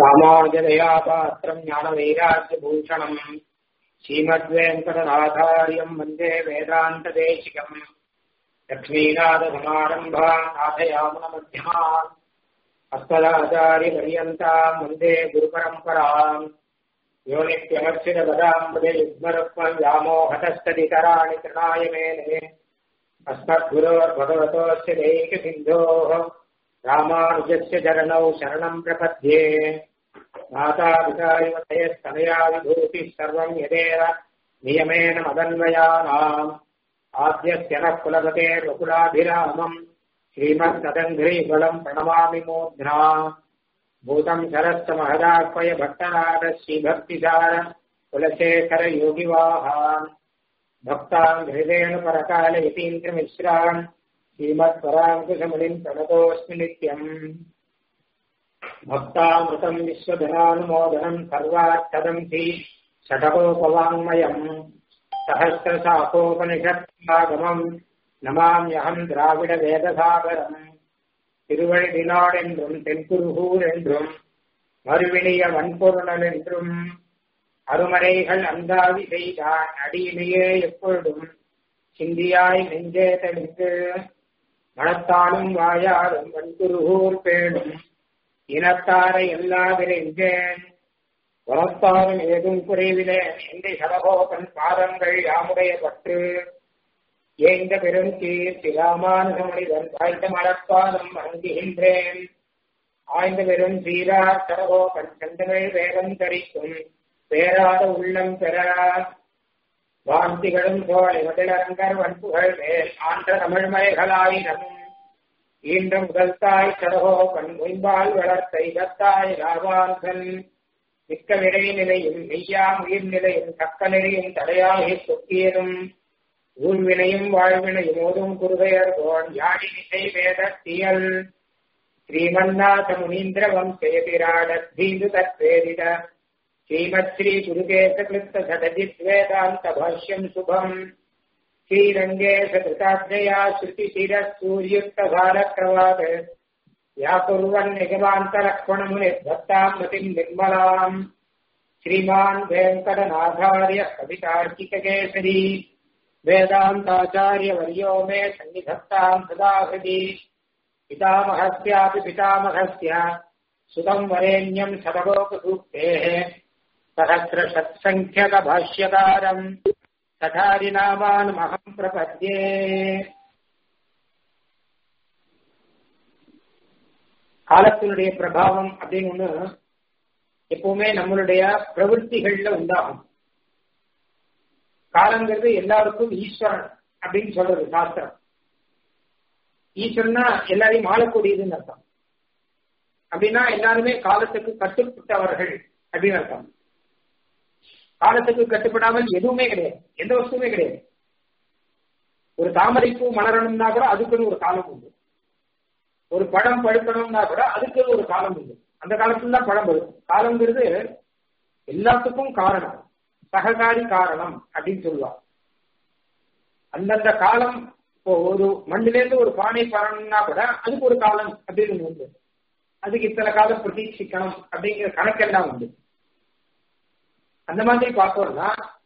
ராமானுஜதயா பாத்திரம் ஞானவைராஜ்யபூஷணம் ஸ்ரீமத்வேங்கடநாதாரியம் வந்தே வேதாந்ததேசிகம் லக்ஷ்மீநாதசமாரம்பா நாதயாமனமத்தியமா அஸ்மதாச்சாரியபரியந்தாம் வந்தே குருபரம்பராம் யோனித்யமர்ச்சிதபதாம்பதே யுக்மருக்மம் व्यामोहतस्तदितराणि तृणाय मेने अस्मद्गुरोर्भगवतोऽस्य दैकसिन्धोः रामानुजस्य चरणौ शरणम् प्रपद्ये मातापितायुवतयस्तनया विभूतिः सर्वम् यदेव नियमेन मदन्वयानाम् आद्यस्य नः कुलपतेर्वकुलाभिरामम् श्रीमत्तदङ्घ्रीफलम् प्रणमामि मूर्ध्ना भूतम् शरश्च महदाह्वय भट्टनाथ श्रीभक्तिसार कुलशेखर योगिवाहान् भक्तान् हृदयेन परकाल यतीन्द्रमिश्रान् श्रीमत्पराङ्कुशमुनिम् प्रणतोऽस्मि नित्यम् भक्तामृतम् विश्वधनानुमोदनम् सर्वार्थदम् हि षटकोपवाङ्मयम् सहस्रशाखोपनिषत्सागमम् நமாமியகம் திராவிட வேதசாகரம் திருவழிதினாள் என்றும் தென்குருகூர் என்றும் மறுவினிய வன்பொருணல் என்றும் அருமறைகள் அந்தாதி செய்தான் அடியிலேயே எப்பொழுதும் சிந்தியாய் நெஞ்சே தெளிந்து மனத்தாலும் வாயாலும் வன்குருகூர் பேணும் இனத்தாரை எல்லா விரைந்தேன் வளர்த்தாலும் ஏதும் குறைவிலேன் எந்த சடகோபன் பாதங்கள் யாமுடைய பற்று ஏந்த பெரும் கீர்த்தி ராமானுகமனிதன் வாய்ந்த மலப்பாதம் வணங்குகின்றேன் ஆய்ந்த பெரும் சீரா சடகோபன் செந்தமிழ் வேகம் தரிக்கும் பேராத உள்ளம் பெற வாந்திகளும் சோழை மதிலரங்கர் வன்புகள் மேல் ஆன்ற தமிழ்மலைகளாயிரம் ஈன்ற முதல் தாய் சடகோபன் முன்பால் வளர்த்த இதத்தாய் ராவாந்தன் மிக்க விடை நிலையும் மெய்யாம் உயிர் நிலையும் தக்க நிலையும் தடையாகி சொக்கியதும் ஊழ்வினையும் வாழ்வினையும் ஓதும் குருகையர் கோன் யாழி நிசை வேதத்தியல் ஸ்ரீமன்னாத முனீந்திர வம்சேதிராட தீந்து தத்வேதித ஸ்ரீமத் ஸ்ரீ குருகேச கிருத்த சடஜித் வேதாந்த பாஷ்யம் சுபம் ஸ்ரீரங்கேஷ கிருதாத்மயா ஸ்ருதி சிர சூரியுக்த பாலக்கிரவாத் व्याकुर्वन् निगमान्तलक्ष्मणमुनिर्भक्ताम् मतिम् निर्मलाम् श्रीमान् वेङ्कटनाथार्य कवितार्किककेसरी वेदान्ताचार्यवर्यो मे सन्निधत्ताम् सदा हृदि पितामहस्यापि पितामहस्य सुतम् वरेण्यम् शतलोकसूक्तेः सहस्रषत्सङ्ख्यकभाष्यकारम् सठारिनामानमहम् प्रपद्ये காலத்தினுடைய பிரபாவம் அப்படின்னு ஒண்ணு எப்பவுமே நம்மளுடைய பிரவൃத்திகள்ல உண்டாகும் காலங்கிறது எல்லாருக்கும் ஈஸ்வரன் அப்படின்னு சொல்றது சாஸ்திரம் ஈஸ்வரனா எல்லாரையும் ஆளக்கூடியதுன்னு அர்த்தம் அப்படின்னா எல்லாருமே காலத்துக்கு கட்டுப்பட்டவர்கள் அப்படின்னு அர்த்தம் காலத்துக்கு கட்டுப்படாமல் எதுவுமே கிடையாது எந்த வஸ்துவுமே கிடையாது ஒரு தாமரைப்பூ மலரணும்னா கூட அதுக்குன்னு ஒரு காலம் உண்டு ஒரு பழம் பழுக்கணும்னா கூட அதுக்கு ஒரு காலம் உண்டு அந்த காலத்துல தான் பழம் பழுக்கும் காலங்கிறது எல்லாத்துக்கும் காரணம் சககாரி காரணம் அப்படின்னு சொல்லுவாங்க அந்தந்த காலம் இப்போ ஒரு மண்ணிலேருந்து ஒரு பானை பறணும்னா கூட அதுக்கு ஒரு காலம் அப்படின்னு உண்டு அதுக்கு இத்தனை காலம் பிரதீட்சிக்கணும் அப்படிங்கிற கணக்கெல்லாம் உண்டு அந்த மாதிரி பார்த்தோம்னா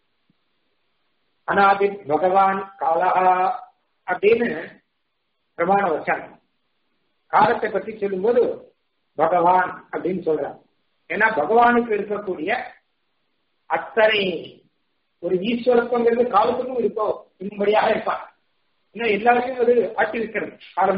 அனாதி பகவான் காலஹா அப்படின்னு பிரமாண வச்சாங்க காலத்தை பற்றி சொல்லும்போது பகவான் அப்படின்னு சொல்றாங்க ஏன்னா பகவானுக்கு இருக்கக்கூடிய அத்தனை ஒரு ஈஸ்வரத்துவங்கிறது காலத்துக்கும் இருக்கோ இன்னும்படியாக இருப்பான் இன்னும் எல்லாருக்கும் அது ஆட்சி இருக்கிறது காலம்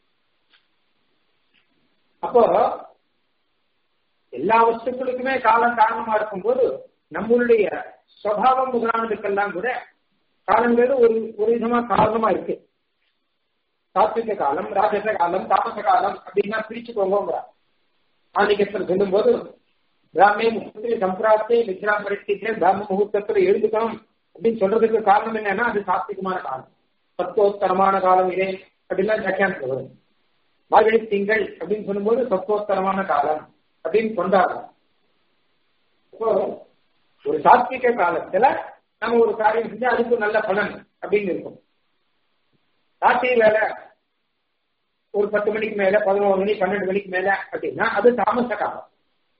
அப்போ எல்லா வஸ்துக்களுக்குமே காலம் காரணமா இருக்கும்போது நம்மளுடைய சுவாவம் முதலானதுக்கெல்லாம் கூட காலங்கிறது ஒரு ஒரு விதமா காரணமா இருக்கு சாத்விக காலம் ராஜச காலம் தாமச காலம் அப்படின்னா பிரிச்சுக்கோங்க ஆன்மீகத்தில் சொல்லும் போது பிராமே முகூர்த்தத்தில் சம்பிராப்தே விக்ராம் பரிஸ்தித்தே பிராம முகூர்த்தத்தில் எழுதுக்கணும் அப்படின்னு சொல்றதுக்கு காரணம் என்னன்னா அது சாத்விகமான காலம் சத்தோத்தரமான காலம் இதே அப்படின்லாம் வியாக்கியானத்தில் வரும் மார்கழி திங்கள் அப்படின்னு சொல்லும்போது சத்தோத்தரமான காலம் அப்படின்னு கொண்டாடுறோம் இப்போ ஒரு சாத்விக காலத்துல நம்ம ஒரு காரியம் செஞ்சா அதுக்கு நல்ல பலன் அப்படின்னு இருக்கும் ராத்திரி வேலை ஒரு பத்து மணிக்கு மேல பதினோரு மணி பன்னெண்டு மணிக்கு மேல அப்படின்னா அது தாமச காலம்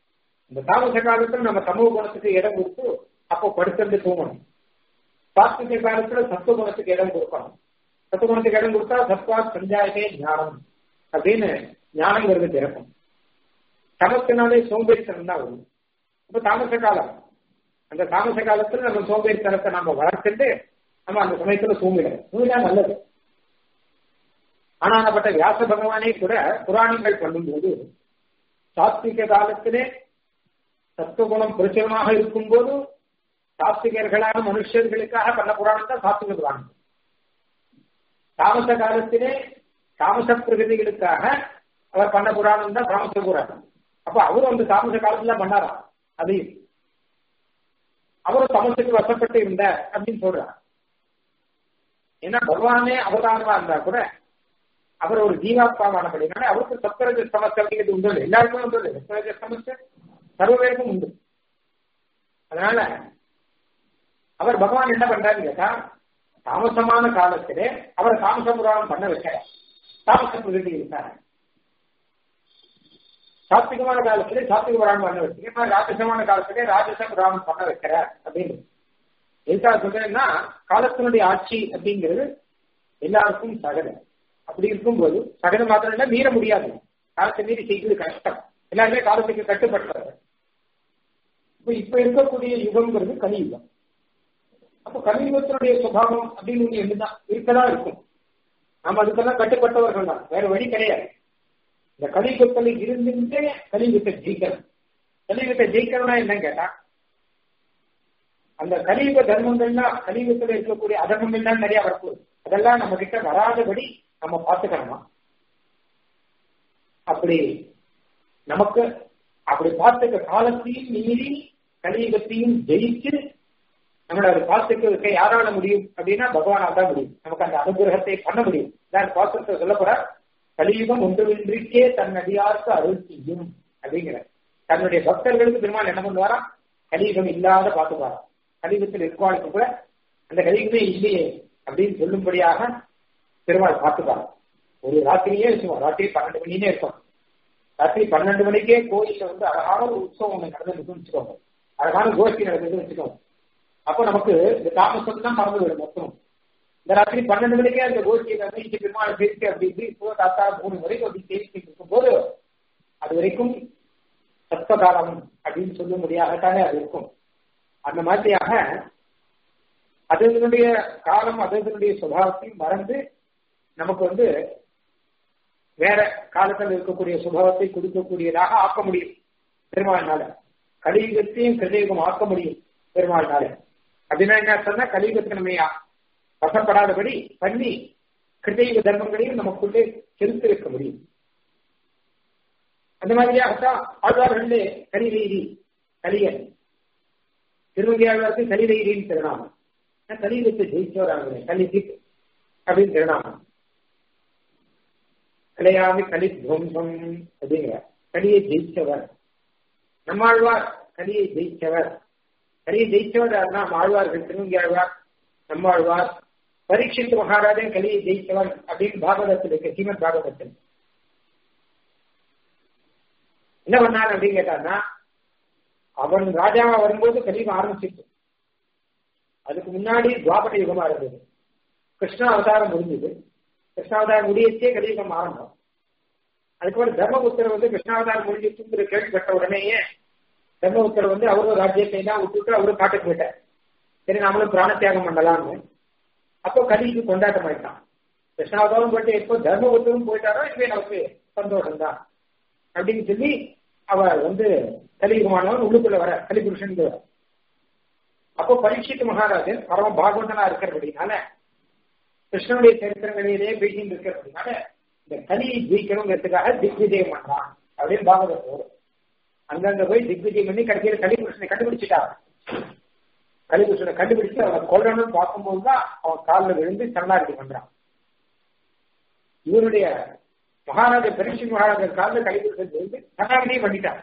இந்த தாமச காலத்துல நம்ம சமூக குணத்துக்கு இடம் கொடுத்து அப்போ படுத்துட்டு தூங்கணும் சாத்விக காலத்துல சத்துவ குணத்துக்கு இடம் கொடுக்கணும் சத்துவ குணத்துக்கு இடம் கொடுத்தா சத்வா சஞ்சாயமே ஞானம் அப்படின்னு ஞானங்கிறது பிறக்கும் தமத்தினாலே சோம்பேறித்தனம் தான் வரும் இப்ப தாமச காலம் அந்த தாமச காலத்துல நம்ம சோம்பேறித்தனத்தை நம்ம வளர்த்துட்டு நம்ம அந்த சமயத்துல தூங்கிடணும் தூங்கினா நல்லது ஆனாப்பட்ட வியாச பகவானே கூட புராணங்கள் பண்ணும்போது சாத்விக காலத்திலே சத்துவகுணம் பிரச்சுரமாக இருக்கும்போது சாத்விகர்களான மனுஷர்களுக்காக பண்ண புராணம் தான் சாத்விக புராணம் தாமச காலத்திலே தாமச பிரகதிகளுக்காக அவர் பண்ண புராணம் தான் தாமச புராணம் அப்ப அவரும் அந்த தாமச காலத்துல பண்ணாராம் அதையும் அவரும் தமசுக்கு வசப்பட்டு இருந்த அப்படின்னு சொல்றார் ஏன்னா பகவானே அவதாரமா இருந்தா கூட அவர் ஒரு ஜீவாத்மாவானபடினால அவருக்கு சப்தரஜ சமஸ்து அப்படிங்கிறது உண்டு எல்லாருக்கும் உண்டு சப்தரஜ சமஸ்து சர்வ பேருக்கும் உண்டு அதனால அவர் பகவான் என்ன பண்றாருன்னு கேட்டா தாமசமான காலத்திலே அவர் தாமச புராணம் பண்ண வைக்கிறார் தாமச பிரகதி இருக்கார் சாத்விகமான காலத்திலே சாத்விக புராணம் பண்ண வச்சிருக்கேன் ராஜசமான காலத்திலே ராஜச புராணம் பண்ண வைக்கிறார் அப்படின்னு எதுக்காக சொல்றேன்னா காலத்தினுடைய ஆட்சி அப்படிங்கிறது எல்லாருக்கும் சகலம் அப்படி இருக்கும்போது சகலம் மாத்திரம் இல்ல மீற முடியாது காலத்தை மீறி செய்வது கஷ்டம் எல்லாருமே காலத்துக்கு கட்டுப்பட்டவர் இப்ப இப்ப இருக்கக்கூடிய யுகம்ங்கிறது கலியுகம் அப்போ கலியுகத்தினுடைய சுபாவம் அப்படின்னு ஒண்ணு என்னதான் இருக்கதான் இருக்கும் நாம அதுக்கெல்லாம் கட்டுப்பட்டவர்கள் தான் வேற வழி கிடையாது இந்த கலியுகத்தில் இருந்துட்டே கலியுகத்தை ஜெயிக்கணும் கலியுகத்தை ஜெயிக்கணும்னா என்னன்னு கேட்டா அந்த கலியுக தர்மங்கள்லாம் கலியுகத்துல இருக்கக்கூடிய அதர்மங்கள்லாம் நிறைய வரப்போகுது அதெல்லாம் நம்ம கிட்ட வராதபடி நம்ம பார்த்துக்கணுமா அப்படி நமக்கு அப்படி பார்த்துக்க காலத்தையும் மீறி கலியுகத்தையும் ஜெயிச்சு நம்மள அதை பார்த்துக்க யாரால முடியும் அப்படின்னா பகவானால் தான் முடியும் நமக்கு அந்த அனுகிரகத்தை பண்ண முடியும் நான் பாசத்தை சொல்லப்பட கலியுகம் ஒன்றுமின்றிக்கே தன் அடியாருக்கு அருள் செய்யும் அப்படிங்கிற தன்னுடைய பக்தர்களுக்கு பெருமாள் என்ன பண்ணுவாரா கலியுகம் இல்லாத பார்த்துப்பாரா கலியுகத்தில் இருக்கவாளுக்கு கூட அந்த கலியுகமே இல்லையே அப்படின்னு சொல்லும்படியாக பெருமாள் பார்த்துப்பாரு ஒரு ராத்திரியே வச்சுக்கோம் ராத்திரி பன்னெண்டு மணினே இருக்கும் ராத்திரி பன்னெண்டு மணிக்கே கோயில்ல வந்து அழகான ஒரு உற்சவம் ஒண்ணு நடந்துருக்கு வச்சுக்கோங்க அழகான கோஷ்டி நடந்தது வச்சுக்கோங்க அப்போ நமக்கு இந்த தாமசம் தான் மறந்து விடும் மொத்தம் இந்த ராத்திரி பன்னெண்டு மணிக்கே அந்த கோஷ்டியை வந்து பெருமாள் பேசி அப்படி இப்படி இப்போ தாத்தா மூணு வரைக்கும் அப்படி பேசிட்டு இருக்கும்போது அது வரைக்கும் சத்தகாலம் அப்படின்னு சொல்ல முடியாகத்தானே அது இருக்கும் அந்த மாதிரியாக அதனுடைய காலம் அதனுடைய சுபாவத்தையும் மறந்து நமக்கு வந்து வேற காலத்தில் இருக்கக்கூடிய சுபாவத்தை கொடுக்கக்கூடியதாக ஆக்க முடியும் பெருமாள்னால கலியுகத்தையும் கிருதயுகம் ஆக்க முடியும் பெருமாள்னால அப்படின்னா என்ன சொன்னா கலியுகத்துக்கு நம்ம வசப்படாதபடி பண்ணி கிருதயுக தர்மங்களையும் நமக்குள்ளே செலுத்தி வைக்க முடியும் அந்த மாதிரியாகத்தான் ஆழ்வார்களே கலிவெய்தி கலியன் திருவங்கியாழ்வாருக்கு கலிவெய்தின்னு திருநாமம் கலியுகத்தை ஜெயிச்சவராங்க கலிஜித் அப்படின்னு திருநாமம் கலையாமி கலி துவம்சம் அப்படிங்கிற கலியை ஜெயிச்சவர் நம்மாழ்வார் கலியை ஜெயிச்சவர் கலியை ஜெயிச்சவர் நாம் ஆழ்வார்கள் திருவங்கியாழ்வார் நம்மாழ்வார் பரீட்சித்து மகாராஜன் கலியை ஜெயிச்சவன் அப்படின்னு பாகவதத்தில் இருக்கு ஸ்ரீமத் பாகவதத்தில் என்ன பண்ணார் அப்படின்னு கேட்டான்னா அவன் ராஜாவா வரும்போது கலியுகம் ஆரம்பிச்சிட்டு அதுக்கு முன்னாடி துவாபர யுகமா இருந்தது கிருஷ்ண அவதாரம் முடிஞ்சது கிருஷ்ணாவதாரம் முடியச்சே கலியுகம் ஆரம்பம் அதுக்கப்புறம் தர்மபுத்திரர் வந்து கிருஷ்ணாவதாரம் முடிஞ்சிச்சுங்கிற கேள்விப்பட்ட உடனேயே தர்மபுத்திரர் வந்து அவரும் ராஜ்யத்தை தான் விட்டுட்டு அவரும் காட்டுக்கு போயிட்டார் சரி நாமளும் பிராண தியாகம் பண்ணலாம்னு அப்போ கலிக்கு கொண்டாட்டம் ஆயிட்டான் கிருஷ்ணாவதாரம் போயிட்டு எப்போ தர்மபுத்திரம் போயிட்டாரோ இதுவே நமக்கு சந்தோஷம் தான் அப்படின்னு சொல்லி அவர் வந்து கலியுகமானவன் உள்ளுக்குள்ள வர கலிபுருஷன் வர அப்போ பரீட்சித்து மகாராஜன் பரம பாகவதனா இருக்கிறபடினால கிருஷ்ணனுடைய சரித்திரங்களிலே பேசிட்டு இருக்கிறபடினால இந்த கலியை ஜெயிக்கணுங்கிறதுக்காக திக்விஜயம் பண்றான் அப்படின்னு பாகவதம் வரும் அங்கங்க போய் திக்விஜயம் பண்ணி கடைசியில் கலிபுருஷனை கண்டுபிடிச்சிட்டான் கலிபுருஷனை கண்டுபிடிச்சு அவனை கொல்லணும்னு பார்க்கும்போது தான் அவன் காலில் விழுந்து சரணாகதி பண்றான் இவருடைய மகாராஜா பரீட்சித் மகாராஜர் காலில் கலிபுருஷன் விழுந்து சரணாகதியும் பண்ணிட்டான்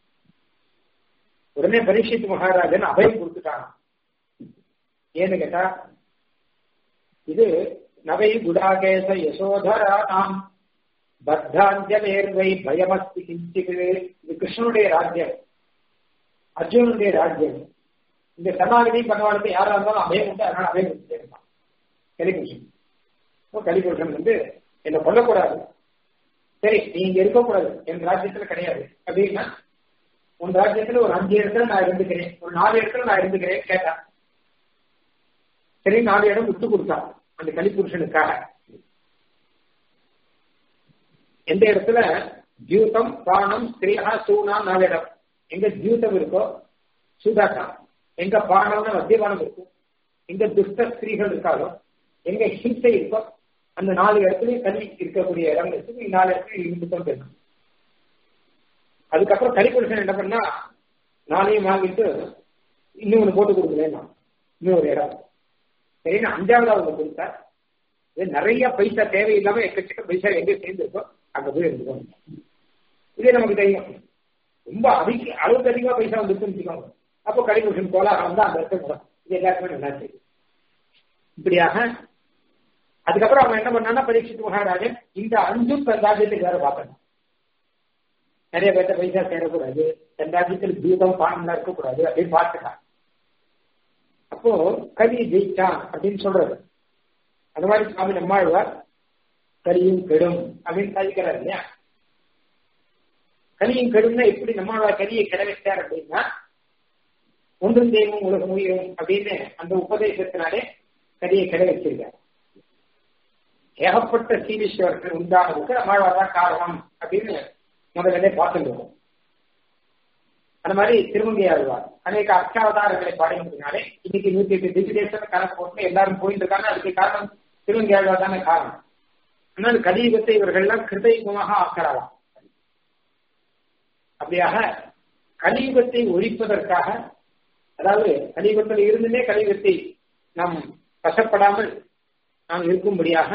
உடனே பரீட்சித் மகாராஜன் அபயம் கொடுத்துட்டான் ஏன்னு கேட்டா இது நவை குடாகேச யசோதரா நாம் பத்தாஞ்சலேர்வை பயமஸ்தி கிஞ்சிது இது கிருஷ்ணனுடைய ராஜ்யம் அர்ஜுனனுடைய ராஜ்யம் இந்த சரணாகதி பண்ணவாளுக்கு யாரா இருந்தாலும் அபயம் உண்டு அதனால அபயம் கொடுத்துட்டே இருப்பான் கலிபுருஷன் கலிபுருஷன் வந்து என்னை கொல்லக்கூடாது சரி நீ இங்க இருக்கக்கூடாது என் ராஜ்யத்துல கிடையாது அப்படின்னா உன் ராஜ்யத்துல ஒரு அஞ்சு இடத்துல நான் இருந்துக்கிறேன் ஒரு நாலு இடத்துல நான் இருந்துக்கிறேன் கேட்டான் சரி நாலு இடம் விட்டு கொடுத்தான் அந்த கலிபுருஷனுக்காக எந்த இடத்துல ஜூதம் பானம் ஸ்ரீஹா சூனா நாலு இடம் எங்க ஜூதம் இருக்கோ சூதாக்கா எங்க பானம்னு மத்தியபானம் இருக்கும் எங்க துஷ்ட ஸ்திரீகள் இருக்காலோ எங்க ஹிம்சை இருக்கோ அந்த நாலு இடத்துலயும் கல்வி இருக்கக்கூடிய இடம் இருக்கு நாலு இடத்துல இருந்துதான் பேசணும் அதுக்கப்புறம் கலிபுருஷன் என்ன பண்ணா நாளையும் வாங்கிட்டு இன்னும் ஒண்ணு போட்டு கொடுக்குறேன் இன்னொரு இடம் சரின்னு அஞ்சாவது அவங்க கொடுத்தார் இது நிறைய பைசா தேவையில்லாம எக்கச்சக்க பைசா எங்க சேர்ந்துருக்கோ அங்க போய் இருந்துக்கோங்க இதே நமக்கு தெரியும் ரொம்ப அதிக அளவுக்கு அதிகமா பைசா வந்துருக்குன்னு வச்சுக்கோங்க அப்போ கலிபுருஷன் கோலாக வந்தா அந்த இடத்துல வரும் இது எல்லாருக்குமே நல்லா தெரியும் இப்படியாக அதுக்கப்புறம் அவன் என்ன பண்ணான்னா பரீட்சித் மகாராஜன் இந்த அஞ்சும் தன் ராஜ்யத்துக்கு வேற பார்க்கணும் நிறைய பேர்த்த பைசா சேரக்கூடாது தன் ராஜ்யத்தில் தூதம் பானம்லாம் இருக்கக்கூடாது அப்படின்னு பார்த்துட்டான் அப்போ கலி ஜெயிச்சான் அப்படின்னு சொல்றது அந்த மாதிரி சுவாமி நம்மாழ்வார் கலியும் கெடும் அப்படின்னு சாதிக்கிறார் இல்லையா கலியும் கெடும்னா எப்படி நம்மாழ்வார் கலியை கெட வச்சார் அப்படின்னா ஒன்றும் தெய்வம் உலகம் உயிரும் அப்படின்னு அந்த உபதேசத்தினாலே கலியை கெட வச்சிருக்கார் ஏகப்பட்ட சீரீஸ்வரர்கள் உண்டானதுக்கு நம்மாழ்வார் தான் காரணம் அப்படின்னு முதல்ல பார்த்துருக்கோம் அந்த மாதிரி திருமங்கை ஆழ்வார் அநேக அர்ச்சாவதாரங்களை பாடினதுனாலே இன்னைக்கு நூத்தி எட்டு திவ்ய தேசம் கணக்கு போட்டு எல்லாரும் போயிட்டு இருக்காங்க அதுக்கு காரணம் திருமங்கை ஆழ்வார் தானே காரணம் ஆனால் கலியுகத்தை இவர்கள்லாம் கிருதயுகமாக ஆக்கிறாராம் அப்படியாக கலியுகத்தை ஒழிப்பதற்காக அதாவது கலியுகத்தில் இருந்துமே கலியுகத்தை நாம் வசப்படாமல் நாம் இருக்கும்படியாக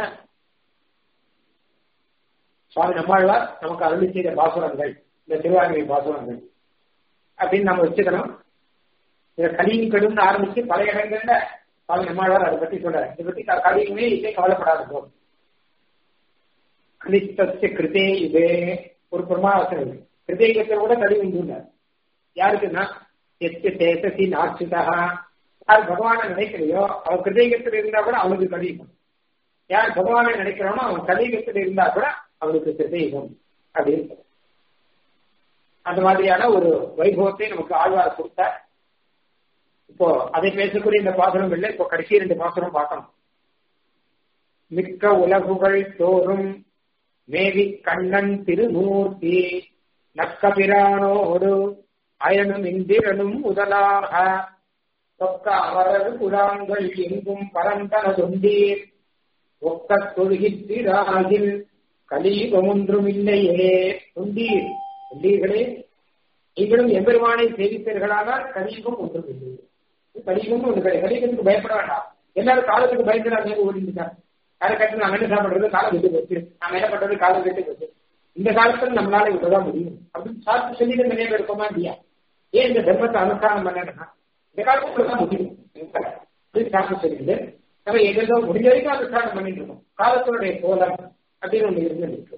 சுவாமி நம்மாழ்வார் நமக்கு அருளி செய்த பாசுரங்கள் இந்த திருவாரூரை பாசுரங்கள் அப்படின்னு நம்ம வச்சுக்கணும் இத கலியும் கெடும்னு ஆரம்பிச்சு பல இடங்கள்ல சுவாமி நம்மாழ்வார் அதை பத்தி சொல்றாரு இதை பத்தி கலியுமே இதே கவலைப்படாத போதும் கலித்தசிய கிருதே இதே ஒரு பிரமாவசனம் இருக்கு கிருதேகத்தை கூட கலி உண்டு யாருக்குன்னா எத்து தேசசி நாச்சுதா யார் பகவானை நினைக்கிறையோ அவன் கிருதேகத்தில் இருந்தா கூட அவனுக்கு கலியுகம் யார் பகவானை நினைக்கிறானோ அவன் கலியுகத்தில் இருந்தா கூட அவனுக்கு கிருதயுகம் அப்படின்னு அந்த மாதிரியான ஒரு வைபவத்தை நமக்கு ஆழ்வார் கொடுத்தார் இப்போ அதை பேசக்கூடிய இந்த பாசனம் இல்லை இப்போ கடைசி ரெண்டு பாசனம் பார்க்கணும் மிக்க உலகுகள் தோறும் மேவி கண்ணன் திருமூர்த்தி நக்கபிரானோடு அயனும் இந்திரனும் முதலாக தொக்க அவரது குழாங்கள் எங்கும் பரந்தனதுண்டீர் ஒக்க தொழுகித்திராகில் கலீபம் ஒன்றும் இல்லையே துண்டீர் துண்டீர்களே நீங்களும் எம்பெருமானை சேவித்தீர்களானால் கலீபம் ஒன்றும் இல்லை கலீபம் ஒன்று கிடையாது கலீபத்துக்கு பயப்பட வேண்டாம் எல்லாரும் காலத்துக்கு பயந்துடாங்க ஓடிட்டுட்டாங்க யாரை கட்டு நாம என்ன சாப்பிடுறது காலம் விட்டு போச்சு நாம என்ன பண்றது காலம் விட்டு போச்சு இந்த காலத்துல நம்மளால விட்டுதான் முடியும் அப்படின்னு சாப்பிட்டு சொல்லிட்டு நிறைய பேர் இருக்கோமா இல்லையா ஏன் இந்த தர்மத்தை அனுஷ்டானம் பண்ணா இந்த காலத்துல தான் முடியும் சாப்பிட்டு சொல்லிட்டு நம்ம எதோ முடிஞ்ச வரைக்கும் அனுஷ்டானம் பண்ணிட்டு இருக்கோம் காலத்தினுடைய கோலம் அப்படின்னு ஒண்ணு இருந்து இருக்கு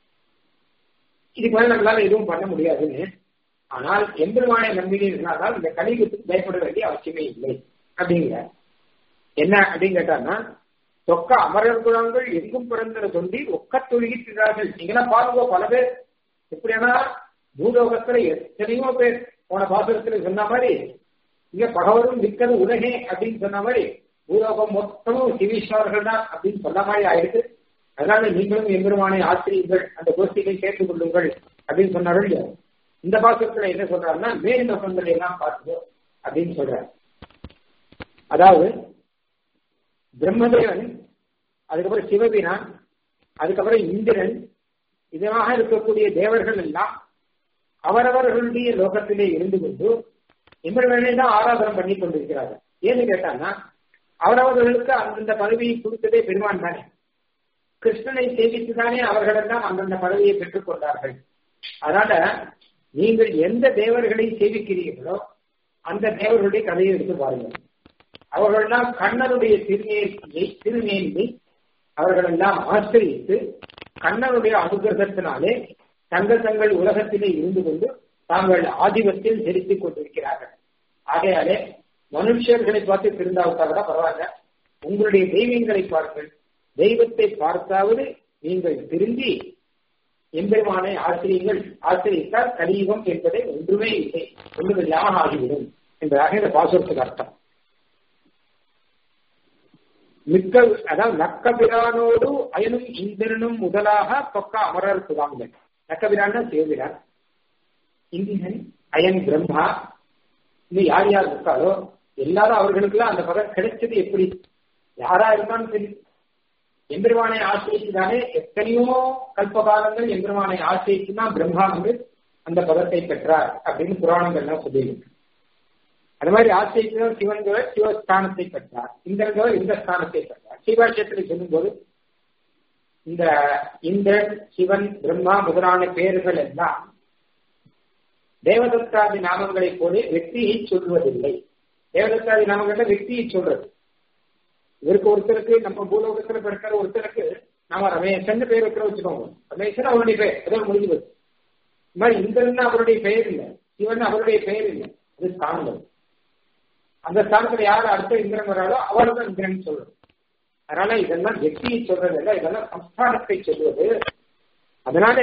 இதுக்கு மேல நம்மளால எதுவும் பண்ண முடியாதுன்னு ஆனால் எம்பெருமானை நம்பினீர்களால் இந்த கலியுகத்துக்கு பயப்பட வேண்டிய அவசியமே இல்லை அப்படிங்கிற என்ன அப்படின்னு கேட்டான்னா தொக்க அமரர் குலங்கள் எங்கும் பிறந்த தொண்டி ஒக்க தொழுகிறார்கள் நீங்களாம் பாருங்க பல பேர் எப்படியானா பூலோகத்துல எத்தனையோ பேர் போன பாசுரத்துல சொன்ன மாதிரி இங்க பகவரும் மிக்கது உலகே அப்படின்னு சொன்ன மாதிரி பூலோகம் மொத்தமும் சிவீஸ்வரர்கள் தான் அப்படின்னு சொன்ன மாதிரி ஆயிடுச்சு அதனால நீங்களும் எம்பெருமானை ஆசிரியுங்கள் அந்த கோஷ்டிகளை சேர்த்துக் கொள்ளுங்கள் அப்படின்னு சொன்னார்கள் இல்லையா இந்த பாசத்துல என்ன சொல்றாருன்னா மேல் நோக்கங்களை எல்லாம் பார்த்துக்கோ அப்படின்னு சொல்றாரு அதாவது பிரம்மதேவன் அதுக்கப்புறம் சிவபிரான் அதுக்கப்புறம் இந்திரன் இதனாக இருக்கக்கூடிய தேவர்கள் எல்லாம் அவரவர்களுடைய லோகத்திலே இருந்து கொண்டு எம்பெருமானை தான் ஆராதனம் பண்ணி கொண்டிருக்கிறார்கள் ஏன்னு கேட்டாங்கன்னா அவரவர்களுக்கு அந்தந்த பதவியை கொடுத்ததே பெருமான் தானே கிருஷ்ணனை சேவித்துதானே அவர்களெல்லாம் அந்தந்த பதவியை பெற்றுக் கொண்டார்கள் அதனால நீங்கள் எந்த தேவர்களை சேவிக்கிறீர்களோ அந்த தேவர்களுடைய கதையை எடுத்து பாருங்கள் அவர்களெல்லாம் கண்ணனுடைய திருநேர்ச்சியை திருநேர்மை அவர்கள் எல்லாம் ஆசிரியத்து கண்ணனுடைய அனுகிரகத்தினாலே தங்கள் தங்கள் உலகத்திலே இருந்து கொண்டு தாங்கள் ஆதிபத்தில் செலுத்திக் கொண்டிருக்கிறார்கள் ஆகையாலே மனுஷர்களை பார்த்து திருந்தாவிட்டா கூட பரவாயில்ல உங்களுடைய தெய்வங்களை பாருங்கள் தெய்வத்தை பார்த்தாவது நீங்கள் திரும்பி எம்பெருமானை ஆசிரியங்கள் ஆசிரியத்தால் கலியுகம் என்பதை ஒன்றுமே இல்லை ஒன்றுமில்லாமல் ஆகிவிடும் என்பதாக இந்த பாசுரத்துக்கு அர்த்தம் மிக்க அதாவது நக்கபிரானோடு அயனும் இந்திரனும் முதலாக பக்க அமரர் புதாங்கள் நக்கபிரான் சிவபிரான் இந்திரன் அயன் பிரம்மா இன்னும் யார் யார் இருக்காரோ எல்லாரும் அவர்களுக்கெல்லாம் அந்த பதம் கிடைச்சது எப்படி யாரா இருந்தாலும் சரி எம்பெருமானை ஆசிரியத்துதானே எத்தனையோ கல்பகாலங்கள் எம்பெருமானை ஆசிரியத்துதான் பிரம்மா வந்து அந்த பதத்தை பெற்றார் அப்படின்னு புராணங்கள்லாம் சொல்லியிருக்கு அது மாதிரி ஆசிரியத்துதான் சிவன்கவர் சிவஸ்தானத்தை பெற்றார் இந்திரங்கவர் இந்த ஸ்தானத்தை பெற்றார் சிவாட்சத்தில் சொல்லும்போது இந்த இந்திரன் சிவன் பிரம்மா முதலான பெயர்கள் எல்லாம் தேவதத்தாதி நாமங்களை போல வெற்றியை சொல்வதில்லை தேவதத்தாதி நாமங்கள்ல வெற்றியை சொல்றது இவருக்கு ஒருத்தருக்கு நம்ம பூலோகத்துல பிறக்கிற ஒருத்தருக்கு நாம ரமேசன் பேர் வைக்கிற வச்சுக்கோங்க ரமேசன் அவருடைய பெயர் அதோட முடிஞ்சு போச்சு இந்த மாதிரி இந்திரன் அவருடைய பெயர் இல்லை சிவன் அவருடைய பெயர் இல்லை அது ஸ்தானம் அந்த ஸ்தானத்துல யார் அடுத்த இந்திரன் வராளோ அவள் தான் இந்திரன் சொல்றது அதனால இதெல்லாம் வெற்றியை சொல்றது இல்லை இதெல்லாம் சம்ஸ்தானத்தை சொல்வது அதனால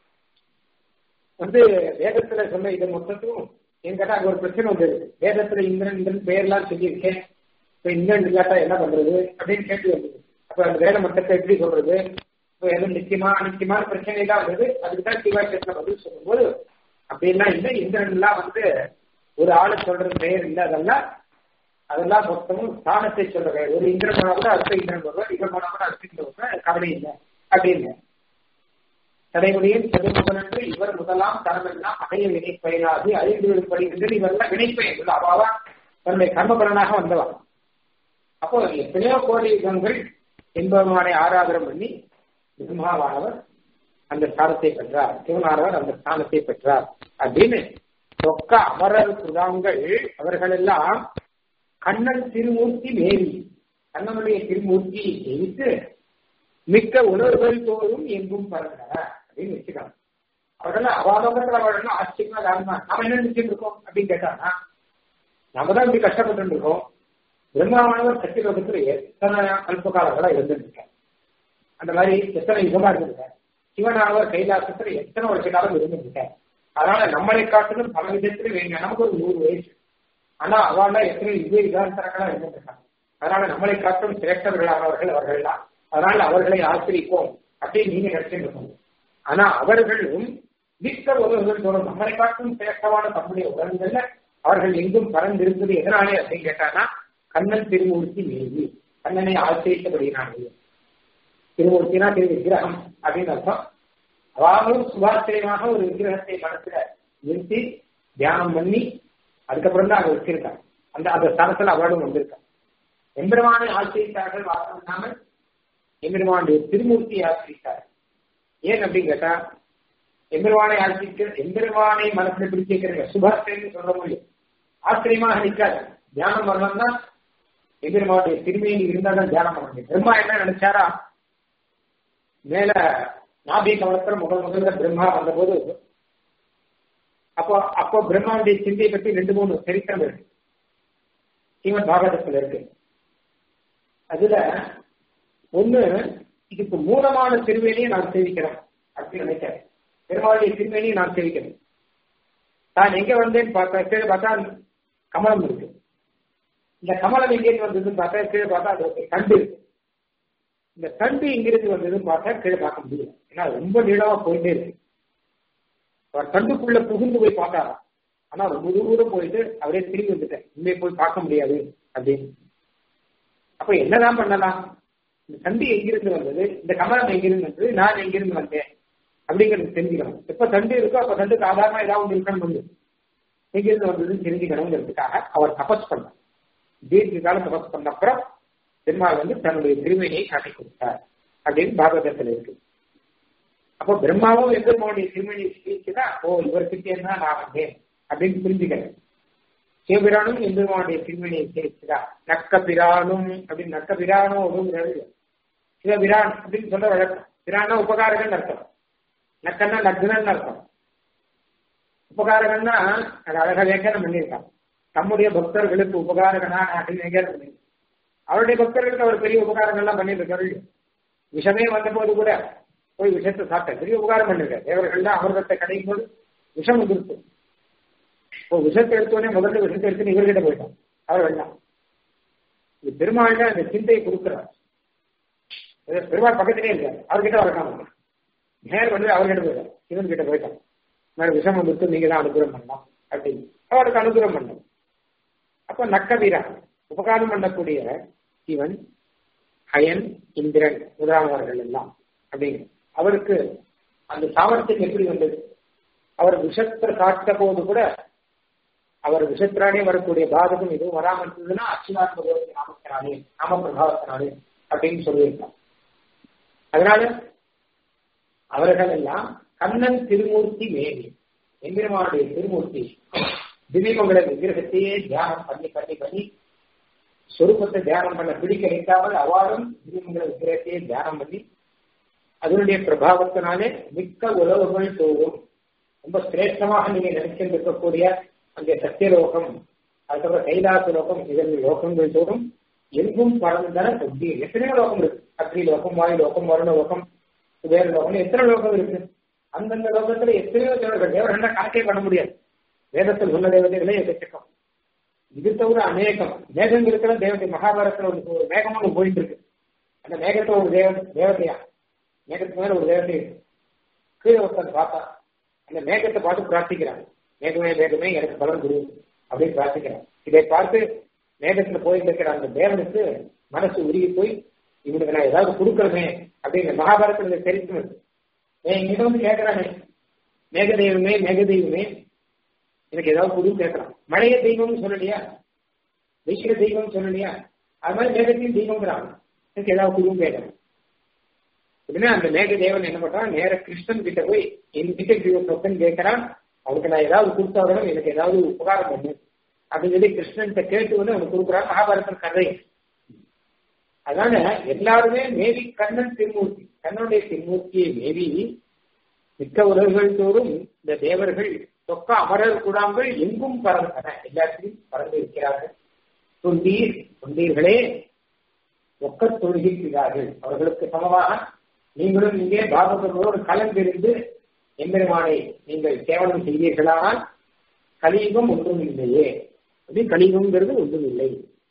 வந்து வேதத்துல சொன்ன இது மொத்தத்தும் என்கிட்ட அங்க ஒரு பிரச்சனை வந்தது வேதத்துல இந்திரன் இந்திரன் பெயர்லாம் சொல்லியிருக்கேன் இப்ப இந்திரன் இல்லாட்டா என்ன பண்றது அப்படின்னு கேட்டு வந்தது அப்ப அந்த வேத மட்டத்தை எப்படி சொல்றது இப்போ எதுவும் நிச்சயமா அனிச்சயமான பிரச்சனை எல்லாம் வந்தது அதுக்கு தான் சிவாச்சத்துல பதில் சொல்லும்போது அப்படிலாம் இல்லை இந்திரன் எல்லாம் வந்து ஒரு ஆளை சொல்றது பெயர் இல்லை அதெல்லாம் அதெல்லாம் மொத்தமும் ஸ்தானத்தை சொல்ற பெயர் ஒரு இந்திரன் போனா கூட அடுத்த இந்திரன் வருவார் இவன் போனா கூட அடுத்த இந்திரன் வருவார் கவலை இல்லை அப்படின்னு தடைமுடியும் செதுமுகன் என்று இவர் முதலாம் தரமெல்லாம் அடைய வினைப்பயனாகி அறிந்து விடுபடுகின்றது இவரெல்லாம் வினைப்பயன் அவாவா தன்னுடைய கர்மபலனாக வந்தவா அப்போ எத்தனையோ கோடி யுகங்கள் என்பவனை ஆராதனம் பண்ணி பிரம்மாவானவர் அந்த ஸ்தானத்தை பெற்றார் சிவனானவர் அந்த ஸ்தானத்தை பெற்றார் அப்படின்னு சொக்க அமரர் புதாங்கள் அவர்கள் எல்லாம் கண்ணன் திருமூர்த்தி மேரி கண்ணனுடைய திருமூர்த்தியை ஜெயித்து மிக்க உணர்வுகள் தோறும் எங்கும் பறந்தன அப்படின்னு வச்சுக்கலாம் அவர்கள் அவாதத்தில் அவர்கள் ஆச்சரியமா தாழ்மா நாம என்ன நினைச்சிட்டு இருக்கோம் அப்படின்னு கேட்டானா நம்ம தான் இப்படி கஷ்டப்பட்டு இருக்கோம் பிரம்மாவானவர் சத்தியலோகத்துல எத்தனை கல்ப காலங்களா இருந்துருக்கார் அந்த மாதிரி எத்தனை யுகமா இருந்திருக்கார் சிவனானவர் கைலாசத்துல எத்தனை வருஷ காலம் இருந்திருக்கார் அதனால நம்மளை காட்டிலும் பல விதத்துல வேங்க நமக்கு ஒரு நூறு வயசு ஆனா அவள எத்தனை யுக யுகாந்தரங்களா இருந்திருக்காங்க அதனால நம்மளை காட்டிலும் சிரேஷ்டவர்களானவர்கள் அவர்கள் தான் அதனால அவர்களை ஆசிரிப்போம் அப்படின்னு நீங்க நினைச்சுட்டு இருக்கோம் ஆனா அவர்களும் மிக்க உலகங்கள் தோறும் நம்மளை காட்டும் சிரேஷ்டமான தம்முடைய உலகங்கள்ல அவர்கள் எங்கும் பறந்திருந்தது எதனாலே அப்படின்னு கேட்டானா கண்ணன் திருமூர்த்தி மீது கண்ணனை ஆசிரியத்தபடினாலே திருமூர்த்தினா திரு விக்கிரகம் அப்படின்னு அர்த்தம் அவாவும் சுபாசிரியமாக ஒரு விக்கிரகத்தை மனசுல நிறுத்தி தியானம் பண்ணி அதுக்கப்புறம் தான் அதை வச்சிருக்காங்க அந்த அந்த ஸ்தலத்துல அவளும் வந்திருக்காங்க எம்பெருமானை ஆசிரித்தார்கள் வாசம் இல்லாமல் எம்பெருமானுடைய திருமூர்த்தியை ஆசிரித்தார் ஏன் அப்படின்னு கேட்டா எம்பெருமானை ஆசிரிக்க எம்பெருமானை மனசுல பிடிச்சிருக்கிற சுபாசிரியன்னு சொல்ல முடியும் ஆச்சரியமாக நிற்காது தியானம் வரணும்னா எம்பெருமானுடைய திருமையில் இருந்தால்தான் தியானம் பண்ண முடியும் பிரம்மா என்ன நினைச்சாரா மேல நாபி கவலத்துல முதல் முதல்ல பிரம்மா வந்தபோது அப்போ அப்போ பிரம்மாவுடைய சிந்தையை பற்றி ரெண்டு மூணு சரித்திரம் இருக்கு ஸ்ரீமத் பாகவதத்துல இருக்கு அதுல ஒண்ணு இதுக்கு மூலமான திருவேணியை நான் சேவிக்கிறேன் அப்படின்னு நினைக்கிறேன் பெருமாளுடைய திருவேணியை நான் சேவிக்கிறேன் நான் எங்க வந்தேன்னு பார்த்தா கீழே பார்த்தா கமலம் இருக்கு இந்த கமலம் எங்கேருந்து வந்ததுன்னு பார்த்தா கீழே பார்த்தா அது ஒரு தண்டு இருக்கு இந்த தண்டு எங்கிருந்து வந்ததுன்னு பார்த்தா கீழே பார்க்க முடியல ஏன்னா ரொம்ப நீளமா போயிட்டே இருக்கு அவர் தண்டுக்குள்ள புகுந்து போய் பார்த்தாராம் ஆனா ரொம்ப தூரம் போயிட்டு அவரே திரும்பி வந்துட்டேன் இனிமே போய் பார்க்க முடியாது அப்படின்னு அப்ப என்னதான் பண்ணலாம் இந்த தண்டு எங்கிருந்து வந்தது இந்த கமலம் எங்கிருந்து வந்தது நான் எங்கிருந்து வந்தேன் அப்படிங்கிறது தெரிஞ்சுக்கணும் எப்ப தண்டு இருக்கோ அப்ப தண்டுக்கு ஆதாரமா ஏதாவது ஒன்று இருக்கணும் வந்து எங்கிருந்து வந்ததுன்னு தெரிஞ்சுக்கணுங்கிறதுக்காக அவர் தபஸ் பண்ணார் தீர்க்க காலம் தபஸ் பண்ண அப்புறம் பெருமாள் வந்து தன்னுடைய திருமையை காட்டி கொடுத்தார் அப்படின்னு பாகவதத்தில் இருக்கு அப்போ பிரம்மாவும் எம்பெருமாவுடைய திருமணியை ஸ்வீச்சுதான் ஓ இவர்கிட்ட என்ன நான் வந்தேன் அப்படின்னு புரிஞ்சுக்கிறேன் சிவபிரானும் எம்பெருமானுடைய திருமணியை சேர்த்துதா நக்க பிரானும் அப்படின்னு நக்க பிரானோ ஒழுங்கிறது சிவபிரான் அப்படின்னு சொல்ல வழக்கம் பிரானா உபகாரகன் அர்த்தம் நக்கன்னா நக்னன் அர்த்தம் உபகாரகன்னா அது அழகா வியாக்கியானம் பண்ணியிருக்கான் தம்முடைய பக்தர்களுக்கு உபகாரகனா அப்படின்னு வியாக்கியானம் பண்ணியிருக்கான் அவருடைய பக்தர்களுக்கு அவர் பெரிய உபகாரங்கள்லாம் பண்ணியிருக்காரு விஷமே வந்த போது கூட போய் விஷத்தை சாப்பிட்ட பெரிய உபகாரம் பண்ணிருக்காரு தேவர்கள்லாம் அமிர்தத்தை கிடைக்கும் போது விஷம் வந்துருச்சு இப்போ விஷத்தை எடுத்தோடனே முதல்ல விஷத்தை எடுத்து இவர்கிட்ட போயிட்டான் அவர் வேண்டாம் இது பெருமாள் அந்த சிந்தையை கொடுக்குறார் பெருமாள் பக்கத்திலே இருக்காரு அவர்கிட்ட வரக்காம நேர் வந்து அவர்கிட்ட போயிட்டார் சிவன் கிட்ட போயிட்டான் மாதிரி விஷம் வந்துட்டு நீங்க தான் அனுகிரகம் பண்ணலாம் அப்படின்னு அவருக்கு அனுகிரகம் பண்ணணும் அப்ப நக்க வீரன் உபகாரம் பண்ணக்கூடிய சிவன் அயன் இந்திரன் முதலானவர்கள் எல்லாம் அப்படின்னு அவருக்கு அந்த சாமர்த்தியம் எப்படி வந்தது அவர் விஷத்தை காட்ட போது கூட அவர் விஷத்தினாலே வரக்கூடிய பாதகம் எதுவும் வராமல் இருந்ததுன்னா அச்சுநாத் பகவதி நாமத்தினாலே நாம பிரபாவத்தினாலே அப்படின்னு சொல்லியிருக்கான் அதனால அவர்கள் எல்லாம் கண்ணன் திருமூர்த்தி மேவி எம்பெருமானுடைய திருமூர்த்தி திவ்யமங்கல விக்கிரகத்தையே தியானம் பண்ணி பண்ணி பண்ணி சொரூபத்தை தியானம் பண்ண பிடிக்க வைக்காமல் அவாறும் திவ்யமங்கல விக்கிரகத்தையே தியானம் பண்ணி அதனுடைய பிரபாவத்தினாலே மிக்க உறவுகள் தோறும் ரொம்ப சிரேஷ்டமாக நீங்க நினைச்சிருக்கக்கூடிய அந்த சத்தியலோகம் அதுக்கப்புறம் கைலாச லோகம் இதன் லோகங்கள் தோறும் எங்கும் பறந்தன கொண்டி எத்தனையோ லோகம் இருக்கு அக்னி லோகம் வாயு லோகம் வருண லோகம் வேறு லோகம் எத்தனை லோகம் இருக்கு அந்தந்த லோகத்துல எத்தனையோ தேவர்கள் தேவர்கள் கணக்கே பண்ண முடியாது வேதத்தில் சொன்ன தேவதைகளே எக்கச்சக்கம் இது தவிர அநேகம் மேகங்களுக்கெல்லாம் தேவதை மகாபாரதத்துல ஒரு மேகம் ஒன்று போயிட்டு இருக்கு அந்த மேகத்தை ஒரு தேவ தேவதையா மேகத்துக்கு மேல ஒரு தேவதை இருக்கு கீழே ஒருத்தன் பார்த்தா அந்த மேகத்தை பார்த்து பிரார்த்திக்கிறான் மேகமே மேகமே எனக்கு பலன் கொடு அப்படின்னு பிரார்த்திக்கிறான் இதை பார்த்து மேகத்துல போயிட்டு இருக்கிற அந்த தேவனுக்கு மனசு உருகி போய் இவனுக்கு நான் ஏதாவது கொடுக்கறமே அப்படின்னு மகாபாரதத்துல தெரிவிக்கும் என்கிட்ட வந்து கேட்கறானே மேக தெய்வமே மேக தெய்வமே எனக்கு ஏதாவது புது கேட்கறான் மழைய தெய்வம்னு சொல்லலையா வெயில தெய்வம்னு சொல்லலையா அது மாதிரி மேகத்தையும் தெய்வங்கிறான் எனக்கு ஏதாவது புதுவும் கேட்கறான் உடனே அந்த மேக தேவன் என்ன பண்றான் நேர கிருஷ்ணன் கிட்ட போய் என்கிட்ட சொத்தன் கேட்கறான் அவனுக்கு நான் ஏதாவது கொடுத்தாலும் எனக்கு ஏதாவது உபகாரம் பண்ணு அப்படின்னு சொல்லி கிருஷ்ணன் கேட்டு வந்து அவனுக்கு கொடுக்குறான் மகாபாரதம் கதை அதனால எல்லாருமே மேவி கண்ணன் திருமூர்த்தி கண்ணனுடைய திருமூர்த்தியை மேவி மிக்க உலகங்கள் தோறும் இந்த தேவர்கள் தொக்க அமரர் கூடாமல் எங்கும் பறந்தன எல்லாத்திலும் பறந்து இருக்கிறார்கள் தொண்டீர் தொண்டீர்களே ஒக்க தொழுகிறார்கள் அவர்களுக்கு சமமாக நீங்களும் இங்கே பாகவதோடு கலந்திருந்து எம்பெருமானை நீங்கள் கேவலம் செய்வீர்களானால் கலியுகம் ஒன்றும் இல்லையே அப்படி கலியுகம்ங்கிறது ஒன்றும் இல்லை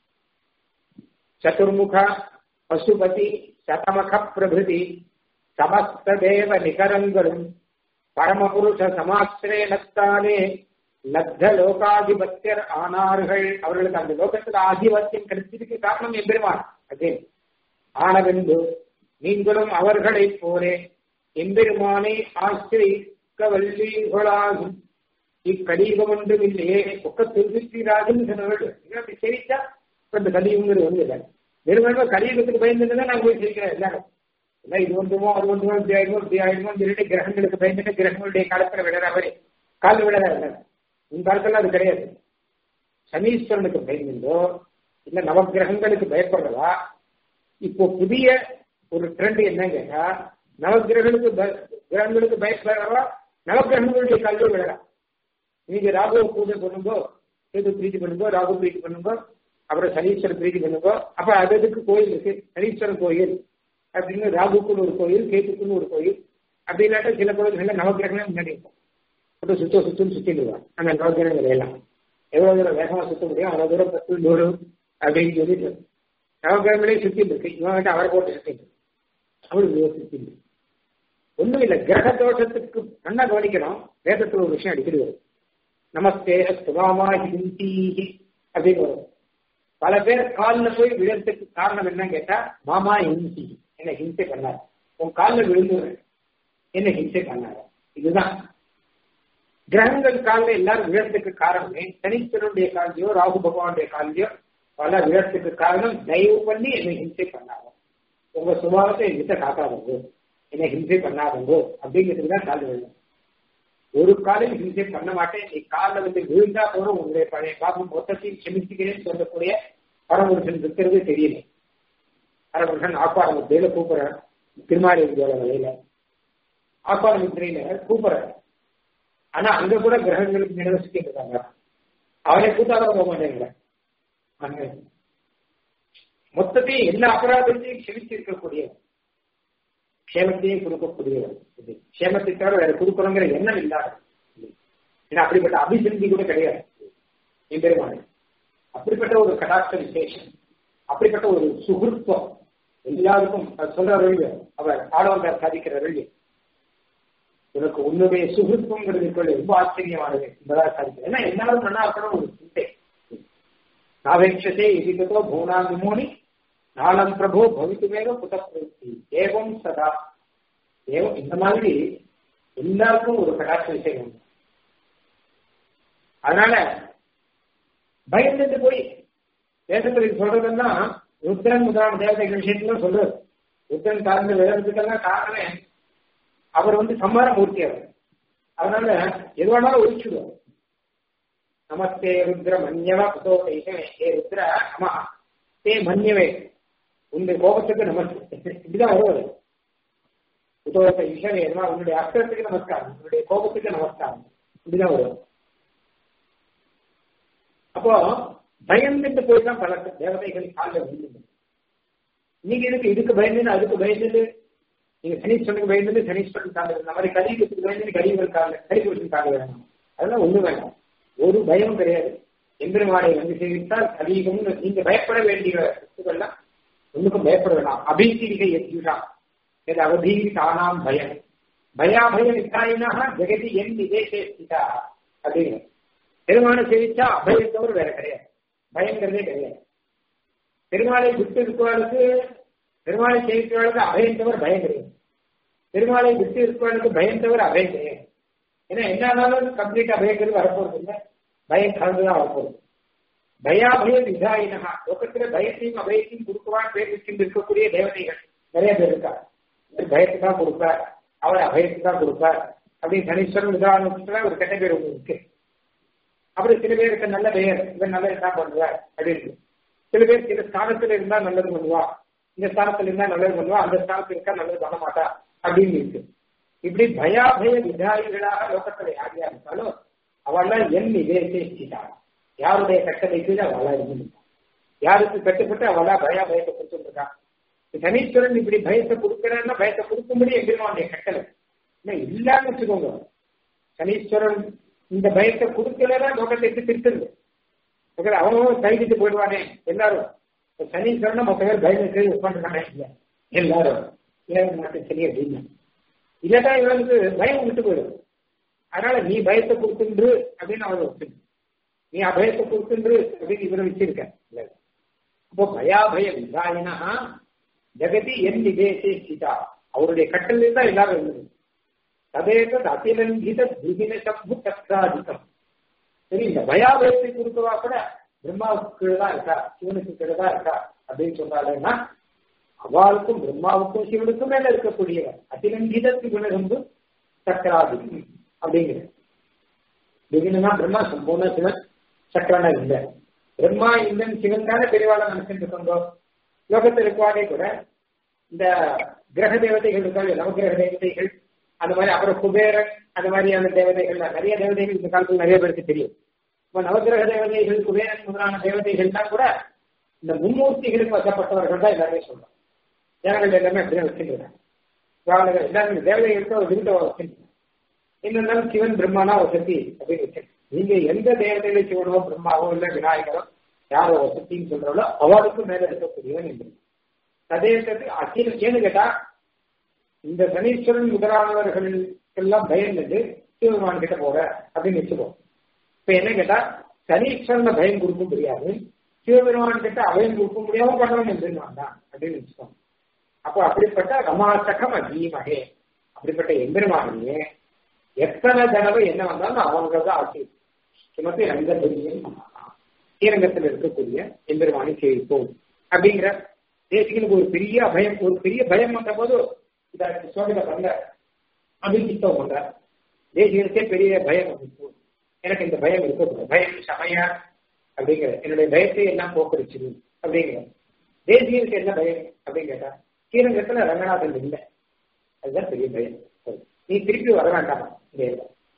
சதுர்முக பசுபதி சதமக பிரபிருதி சமஸ்த தேவ நிகரங்களும் பரமபுருஷ சமாசிரேனத்தாலே லத்த லோகாதிபத்தியர் ஆனார்கள் அவர்களுக்கு அந்த லோகத்துல ஆதிபத்தியம் கிடைச்சதுக்கு காரணம் எம்பெருமான் அதே ஆனவென்று நீங்களும் அவர்களைப் போலே எம்பெருமானை ஆசிரிக்க வல்லீர்களாகும் இக்கலியுகம் ஒன்றும் இல்லையே ஒக்க திருச்சிராஜன் சொன்னவர்கள் அப்படி சிரித்தா இப்ப இந்த கலியுங்கிறது ஒண்ணு இல்லை வெறும் கலியுகத்துக்கு பயந்துட்டு தான் நான் போய் சிரிக்கிறேன் எல்லாரும் இல்லை இது வந்துமோ அது வந்துமோ இப்படி ஆயிடுமோ இப்படி ஆயிடுமோ சொல்லிட்டு கிரகங்களுக்கு பயந்துட்டு கிரகங்களுடைய காலத்துல விழற மாதிரி கால் விழற இல்லை உன் காலத்துல அது கிடையாது சனீஸ்வரனுக்கு பயந்துட்டோ இல்ல நவகிரகங்களுக்கு பயப்படுறதா இப்போ புதிய ஒரு ட்ரெண்ட் என்ன கேட்டா நவகிரகங்களுக்கு கிரகங்களுக்கு பயப்படுறவா நவகிரகங்களுடைய கல்வி விழறா நீங்க ராகுவ பூஜை பண்ணுங்கோ கேது பிரீத்தி பண்ணுங்கோ ராகு பிரீத்தி பண்ணுங்கோ அப்புறம் சனீஸ்வரர் பிரீத்தி பண்ணுங்கோ அப்ப அது அதுக்கு கோயில் இருக்கு சனீஸ்வரன் கோயில் அப்படின்னு ராகுக்குன்னு ஒரு கோயில் கேத்துக்குன்னு ஒரு கோயில் அப்படி இல்லாட்ட சில கோயில்கள் நவகிரகமே முன்னாடி இருக்கும் அப்போ சுத்த சுத்தம் சுத்திடுவான் அந்த நவகிரகங்கள் எல்லாம் எவ்வளவு தூரம் வேகமா சுத்த முடியும் அவ்வளவு தூரம் பத்து நூறு அப்படின்னு சொல்லிட்டு நவகிரகங்களே சுத்திட்டு இருக்கு இவன் கிட்ட அவரை போட்டு சுத்திட்டு அவரு சுத்திட்டு ஒண்ணும் இல்லை கிரக தோஷத்துக்கு நல்லா கவனிக்கணும் வேதத்துல ஒரு விஷயம் அடிக்கடி வரும் நமஸ்தே சுகாமா ஹிந்தி அப்படின்னு வரும் பல பேர் காலில் போய் விழறதுக்கு காரணம் என்னன்னு கேட்டா மாமா ஹிந்தி என்ன ஹிம்சை பண்ணார் உன் காலில் விழுந்துடுறேன் என்ன ஹிம்சை பண்ணார் இதுதான் கிரகங்கள் காலில் எல்லாரும் விழறதுக்கு காரணமே சனீஸ்வரனுடைய காலிலையோ ராகு பகவானுடைய காலிலையோ பல விழறதுக்கு காரணம் தயவு பண்ணி என்னை ஹிம்சை பண்ணாங்க உங்க சுபாவத்தை என்கிட்ட காக்காதவங்க என்னை ஹிம்சை பண்ணாதவங்க அப்படிங்கிறதுக்கு தான் கால் விழும் ஒரு காலையும் ஹிம்சை பண்ண மாட்டேன் நீ காலில் வந்து விழுந்தா போதும் உங்களுடைய பழைய பாபம் மொத்தத்தையும் செமிச்சுக்கிறேன்னு சொல்லக்கூடிய பரமபுருஷன் இருக்கிறது தெரியல பரமபுருஷன் ஆப்பார முத்திரையில கூப்பிடுறார் திருமாரி விஜயோட வலையில ஆப்பார முத்திரையில கூப்பிடுறார் ஆனா அங்க கூட கிரகங்களுக்கு நிர்வசிக்கிட்டு இருக்காங்க அவரை கூட்டாக போக மாட்டேங்கிற மொத்தத்தையும் எல்லா அபராதத்தையும் க்ஷமிச்சு இருக்கக்கூடியவர் க்ஷேமத்தையும் கொடுக்கக்கூடியவர் இது க்ஷேமத்தை தவிர வேற கொடுக்கணுங்கிற எண்ணம் இல்லாத ஏன்னா அப்படிப்பட்ட அபிசிந்தி கூட கிடையாது எம்பெருமானே அப்படிப்பட்ட ஒரு கடாட்ச விசேஷம் அப்படிப்பட்ட ஒரு சுகுருத்துவம் எல்லாருக்கும் சொல்ற வழி அவர் ஆடவந்தார் சாதிக்கிற வழி உனக்கு உன்னுடைய சுகுருத்துவங்கிறது ரொம்ப ஆச்சரியமானது என்பதாக சாதிக்கிறது ஏன்னா எல்லாரும் நல்லா இருக்கணும் ஒரு சிந்தை நாவேட்சத்தை எதிர்க்கத்தோ பூனாதிமோனி நாளம் பிரபோ பவித்துமேக புதப்பிருத்தி ஏவம் சதா ஏவம் இந்த மாதிரி எல்லாருக்கும் ஒரு கடாட்ச விஷயம் உண்டு அதனால பயந்துட்டு போய் வேதத்தில் சொல்றதுன்னா ருத்ரன் முதலான தேவதைகள் விஷயத்துல சொல்றது ருத்ரன் சார்ந்த வேதத்துக்கெல்லாம் காரணமே அவர் வந்து சம்மார மூர்த்தி அவர் அதனால எது வேணாலும் ஒழிச்சுடுவார் நமஸ்தே ருத்ர மன்யவ புதோ ஏ ருத்ர அமா தே மன்யவே உன்னுடைய கோபத்துக்கு நமஸ்தே இப்படிதான் வருவது புதோக ஈஷவே உன்னுடைய அஸ்திரத்துக்கு நமஸ்காரம் உன்னுடைய கோபத்துக்கு நமஸ்காரம் இப்படிதான் வருவது அப்போ பயந்துட்டு போய் தான் பல தேவதைகள் காலில் விழுந்து நீங்க இதுக்கு இதுக்கு பயந்து அதுக்கு பயந்துட்டு நீங்க சனீஸ்வரனுக்கு பயந்துட்டு சனீஸ்வரன் கால இந்த மாதிரி கலியுகத்துக்கு பயந்துட்டு கலியுகர் கால கலிபுருஷன் கால வேணும் அதெல்லாம் ஒண்ணு வேண்டாம் ஒரு பயம் கிடையாது எம்பெருமானை வந்து சேவித்தால் கலியுகம் நீங்க பயப்பட வேண்டிய வஸ்துக்கள்லாம் ஒண்ணுக்கும் பயப்பட வேண்டாம் அபீசிரிகை எத்தியுஷா எது அவதீரி தானாம் பயம் பயாபய விசாயினா ஜெகதி என் விதேசே ஸ்திதா அப்படின்னு பெருமானை சேவிச்சா அபயத்தவர் வேற கிடையாது பயங்கிறதே கிடையாது பெருமாளை விட்டு இருக்கிறவர்களுக்கு பெருமாளை சேவிக்கிறவர்களுக்கு அபயந்தவர் பயம் கிடையாது பெருமாளை விட்டு இருக்கிறவர்களுக்கு பயந்தவர் அபயம் கிடையாது ஏன்னா என்ன ஆனாலும் கம்ப்ளீட் அபயங்கிறது வரப்போறது இல்லை பயம் கலந்துதான் வரப்போகுது பயாபய விதாயினகா லோகத்துல பயத்தையும் அபயத்தையும் கொடுக்குவான் பேர் வச்சுட்டு இருக்கக்கூடிய தேவதைகள் நிறைய பேர் இருக்கா பயத்தை தான் கொடுப்பார் அவர் அபயத்தை தான் கொடுப்பார் அப்படின்னு சனீஸ்வரன் உதாரணத்துல ஒரு கெட்ட பேர் ஒன்று இருக்கு அப்படி சில பேருக்கு நல்ல பெயர் இவன் நல்லது தான் பண்ணுவார் அப்படின்னு சில பேர் சில ஸ்தானத்துல இருந்தா நல்லது பண்ணுவா இந்த ஸ்தானத்துல இருந்தா நல்லது பண்ணுவா அந்த ஸ்தானத்துல இருக்கா நல்லது பண்ண மாட்டா அப்படின்னு இருக்கு இப்படி பயாபய விதாயிகளாக லோகத்துல யார் யார் இருந்தாலும் அவள்லாம் என் விவேசிச்சிட்டா யாருடைய கட்டளை கீழே அவளா இருந்து யாருக்கு கட்டுப்பட்டு அவளா பயா பயத்தை கொடுத்துருக்கா சனீஸ்வரன் இப்படி பயத்தை கொடுக்கறன்னா பயத்தை கொடுக்கும்படி எம்பெருமானுடைய கட்டளை இல்லான்னு வச்சுக்கோங்க சனீஸ்வரன் இந்த பயத்தை கொடுக்கலன்னா லோகத்தை எடுத்து திருத்துருது அவனும் கைதிட்டு போயிடுவானே எல்லாரும் சனீஸ்வரன் மொத்த பேர் பயத்தை உட்காந்துருக்கானே இல்ல எல்லாரும் ஏன் நாட்டு சரி அப்படின்னு இல்லாட்டா இவனுக்கு பயம் விட்டு போயிடும் அதனால நீ பயத்தை கொடுத்துன்று அப்படின்னு அவன் வச்சு நீ அபயத்தை கொடுத்துன்று அப்படின்னு இவரை வச்சிருக்க அப்போ பயாபய விதாயினா ஜெகதி என் விதேசே சீதா அவருடைய கட்டளை தான் எல்லாரும் இருந்தது ததேதத் அத்திலங்கித துதின சம்பு தத்ராதிகம் சரி இந்த பயாபயத்தை கொடுக்கவா கூட பிரம்மாவுக்கு தான் இருக்கா சிவனுக்கு கீழதான் இருக்கா அப்படின்னு சொன்னாலேன்னா அவளுக்கும் பிரம்மாவுக்கும் சிவனுக்கும் மேல இருக்கக்கூடியவர் அத்திலங்கித திகுணரம்பு சக்கராதிகம் அப்படிங்கிற திகினா பிரம்மா சம்பூர்ண சிவன் சக்கரனா இல்லை பிரம்மா இந்தன் சிவன் தானே பெரியவாளை நினைச்சுட்டு இருக்கோம் லோகத்தில் இருக்கவாடே கூட இந்த கிரக தேவதைகள் இருக்காங்க நவகிரக தேவதைகள் அந்த மாதிரி அப்புறம் குபேரன் அந்த மாதிரியான தேவதைகள் நிறைய தேவதைகள் இந்த காலத்தில் நிறைய பேருக்கு தெரியும் இப்போ நவகிரக தேவதைகள் குபேரன் முதலான தேவதைகள் தான் கூட இந்த மும்மூர்த்திகளுக்கு வசப்பட்டவர்கள் தான் எல்லாருமே சொல்றோம் தேவர்கள் எல்லாமே அப்படியே வச்சுருக்காங்க எல்லாருமே தேவதைகளுக்கு ஒரு விருந்த வச்சிருக்காங்க என்னென்னாலும் சிவன் பிரம்மானா வசதி அப்படின்னு வச்சிருக்கேன் நீங்க எந்த தேவதையில சிவனோ பிரம்மாவோ இல்ல விநாயகரோ யாரோ வசத்தின்னு சொல்றாலோ அவளுக்கு மேல இருக்கக்கூடியவன் என்று சதேசத்து அகில ஏன்னு கேட்டா இந்த சனீஸ்வரன் முதலானவர்களுக்கெல்லாம் பயந்துட்டு சிவபெருமான் கிட்ட போற அப்படின்னு வச்சுப்போம் இப்ப என்ன கேட்டா சனீஸ்வரனை பயம் கொடுக்க முடியாது சிவபெருமான் கிட்ட அபயம் கொடுக்க முடியாம பண்ணணும் எம்பெருமான் தான் அப்படின்னு வச்சுக்கோம் அப்போ அப்படிப்பட்ட ரமாசகம் அதீமகே அப்படிப்பட்ட எம்பெருமானியே எத்தனை தடவை என்ன வந்தாலும் அவங்க தான் ஆட்சி கிமத்தி ரங்க தெரியும் ஸ்ரீரங்கத்தில் இருக்கக்கூடிய எம்பெருமானை சேவிப்போம் அப்படிங்கிற தேசிகளுக்கு ஒரு பெரிய பயம் ஒரு பெரிய பயம் வந்த போது இதை சோதனை பண்ண அபிஜித்தம் பண்ற தேசிகளுக்கே பெரிய பயம் வந்துச்சு எனக்கு இந்த பயம் இருக்கக்கூடாது பயம் சமய அப்படிங்கிற என்னுடைய பயத்தை எல்லாம் போக்கடிச்சிரு அப்படிங்கிற தேசியனுக்கு என்ன பயம் அப்படின்னு கேட்டா ஸ்ரீரங்கத்துல ரங்கநாதன் இல்லை அதுதான் பெரிய பயம் நீ திருப்பி வர வேண்டாமா இந்த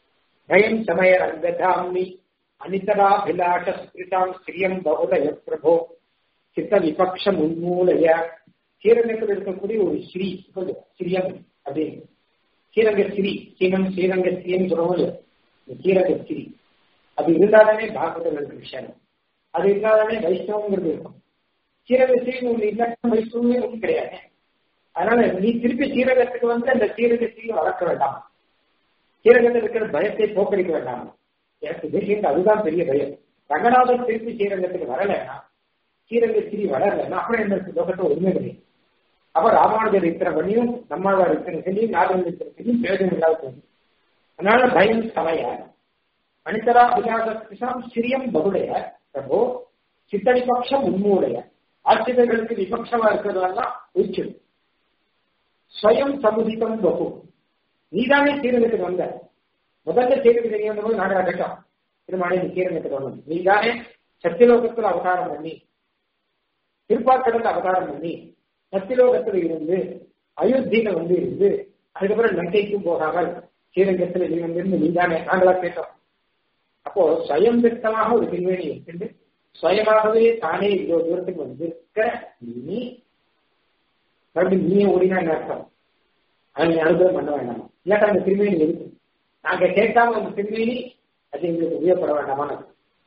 பயம் சமய ரங்கதாமி அனிதராபிலாஷ ஸ்பிரிதாம் ஸ்ரீயம் பகுதய பிரபோ சித்த விபக்ஷம் உன்மூலைய ஸ்ரீரங்கத்தில் இருக்கக்கூடிய ஒரு ஸ்ரீ ஸ்ரீயம் அப்படின்னு ஸ்ரீரங்க ஸ்ரீ சீனம் ஸ்ரீரங்க ஸ்ரீன்னு சொல்லுவோம் ஸ்ரீரங்க ஸ்ரீ அது இருந்தாதானே பாகவதர்களுக்கு விஷயம் அது இருந்தாதானே வைஷ்ணவங்கிறது இருக்கும் ஸ்ரீரங்க ஸ்ரீன்னு ஒன்று இல்லாத வைஷ்ணவமே ஒன்றும் கிடையாது அதனால நீ திருப்பி ஸ்ரீரங்கத்துக்கு வந்து அந்த ஸ்ரீரங்க ஸ்ரீ வளர்க்க வேண்டாம் ஸ்ரீரங்கத்தில் இருக்கிற பயத்தை போக்கடிக்க வேண்டாம் எனக்கு தெரியும் அதுதான் பெரிய பயம் ரங்கநாதன் திருப்பி ஸ்ரீரங்கத்துக்கு வரலைன்னா ஸ்ரீரங்க ஸ்ரீ வளரலைன்னா அப்புறம் என்ன லோகத்தை ஒண்ணுமே கிடையாது அப்ப ராமானுஜர் இத்தனை பண்ணியும் நம்மாழ்வார் இத்தனை சொல்லியும் நாகன் இத்தனை சொல்லியும் பிரயோஜனம் இல்லாத போகுது அதனால பயம் சமய அனிதரா அபிலாஷம் சிறியம் பகுடைய பிரபோ சித்த விபக்ஷம் உண்மையுடைய ஆசிரியர்களுக்கு விபக்ஷமா இருக்கிறதெல்லாம் உச்சிடும் ஸ்வயம் சமுதிதம் பகு நீதானே ஸ்ரீரங்கத்துக்கு வந்த முதல்ல ஸ்ரீரங்கத்துக்கு வந்தபோது நாடக கட்டம் திருமாடி நீ ஸ்ரீரங்கத்துக்கு வந்தோம் நீதானே சத்தியலோகத்தில் அவதாரம் பண்ணி திருப்பாக்கடல் அவதாரம் பண்ணி சத்தியலோகத்தில் இருந்து அயோத்தியில வந்து இருந்து அதுக்கப்புறம் லங்கைக்கும் போகாமல் ஸ்ரீரங்கத்தில் நீ வந்திருந்து நீதானே நாங்களா கேட்டோம் அப்போ ஸ்வயம் விருத்தமாக ஒரு திருவேணி எடுத்துட்டு சுயமாகவே தானே இவ்வளவு தூரத்துக்கு வந்திருக்க நீ மறுபடியும் நீயே ஓடினா என்ன அர்த்தம் அதை நீ அனுபவம் பண்ண வேண்டாம் இல்லாட்டா அந்த திருமேனி இருக்கு நாங்க கேட்காம அந்த திருமேனி அது எங்களுக்கு உபயோகப்பட வேண்டாமான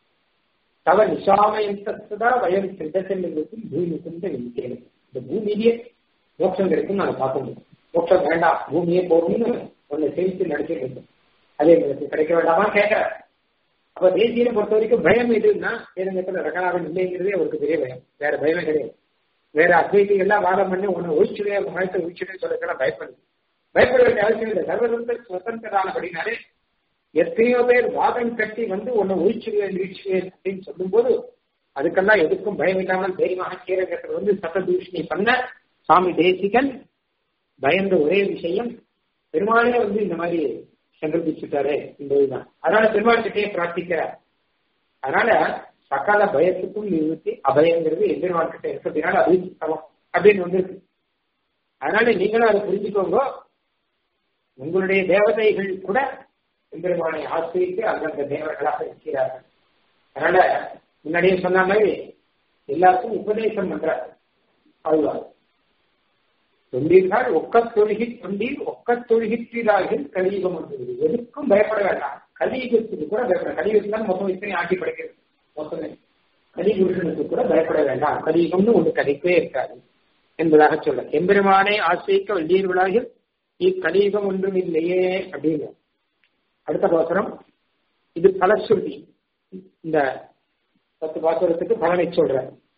தவ நிஷாமயம் தத்துதா வயம் சித்தத்தில் இருக்கும் பூமி கொண்டு நிற்கிறேன் இந்த பூமியிலேயே மோட்சம் கிடைக்கும் நாங்க பார்க்க முடியும் மோட்சம் வேண்டாம் பூமியே போகணும்னு ஒன்னு சேமித்து நடத்திட்டு இருக்கும் அது எங்களுக்கு கிடைக்க வேண்டாமா கேட்கிறேன் அப்ப தேசியனை பொறுத்த வரைக்கும் பயம் எதுன்னா ஸ்ரீரங்கத்துல ரகநாதன் இல்லைங்கிறதே அவருக்கு பெரிய பயம் வேற பயமே கிடையாது வேற அத்வைதி எல்லாம் வாதம் பண்ணி உன்னை ஒழிச்சுவே உங்க மனத்தை ஒழிச்சுவே சொல்லலாம் பயப்படு பயப்பட வேண்டிய அவசியம் இல்லை சர்வதந்திர சுதந்திரானபடினாலே எத்தனையோ பேர் வாதம் கட்டி வந்து உன்னை ஒழிச்சுவேன் வீழ்ச்சுவேன் அப்படின்னு சொல்லும்போது அதுக்கெல்லாம் எதுக்கும் பயம் இல்லாமல் தைரியமாக ஸ்ரீரங்கத்தில் வந்து சத்த தூஷணி பண்ண சுவாமி தேசிகன் பயந்த ஒரே விஷயம் பெருமாளே வந்து இந்த மாதிரி சங்கல்பிச்சுட்டாரு என்பதுதான் அதனால பெருமாள் கிட்டே பிரார்த்திக்கிறார் அதனால சகல பயத்துக்கும் நிறுத்தி அபயங்கிறது எம்பெருமாள் கிட்ட இருக்கிறதுனால அது சமம் அப்படின்னு வந்திருக்கு அதனால நீங்களும் அதை புரிஞ்சுக்கோங்க உங்களுடைய தேவதைகள் கூட எம்பெருமானை ஆசிரித்து அந்தந்த தேவர்களாக இருக்கிறார்கள் அதனால முன்னாடியே சொன்ன மாதிரி எல்லாருக்கும் உபதேசம் பண்றார் அவ்வளவு தொண்டீர்கள் ஒக்க தொழுகி தொண்டீர் ஒக்க தொழுகிற்றார்கள் கலியுகம் வந்தது எதுக்கும் பயப்பட வேண்டாம் கலியுகத்துக்கு கூட பயப்பட கலியுகத்துக்கு தான் மொத்தம் இத்தனை ஆட்சி படைக்கிறது மொத்தமே கலிபுருஷனுக்கு கூட பயப்பட வேண்டாம் கலியுகம்னு ஒன்று கதைக்கவே இருக்காது என்பதாக சொல்ல எம்பெருமானை ஆசிரிக்க வள்ளியர்களாக இக்கலியுகம் ஒன்றும் இல்லையே அப்படின்னு அடுத்த பாசனம் இது பலஸ்ருதி இந்த பத்து பாசுரத்துக்கு பலனை சொல்ற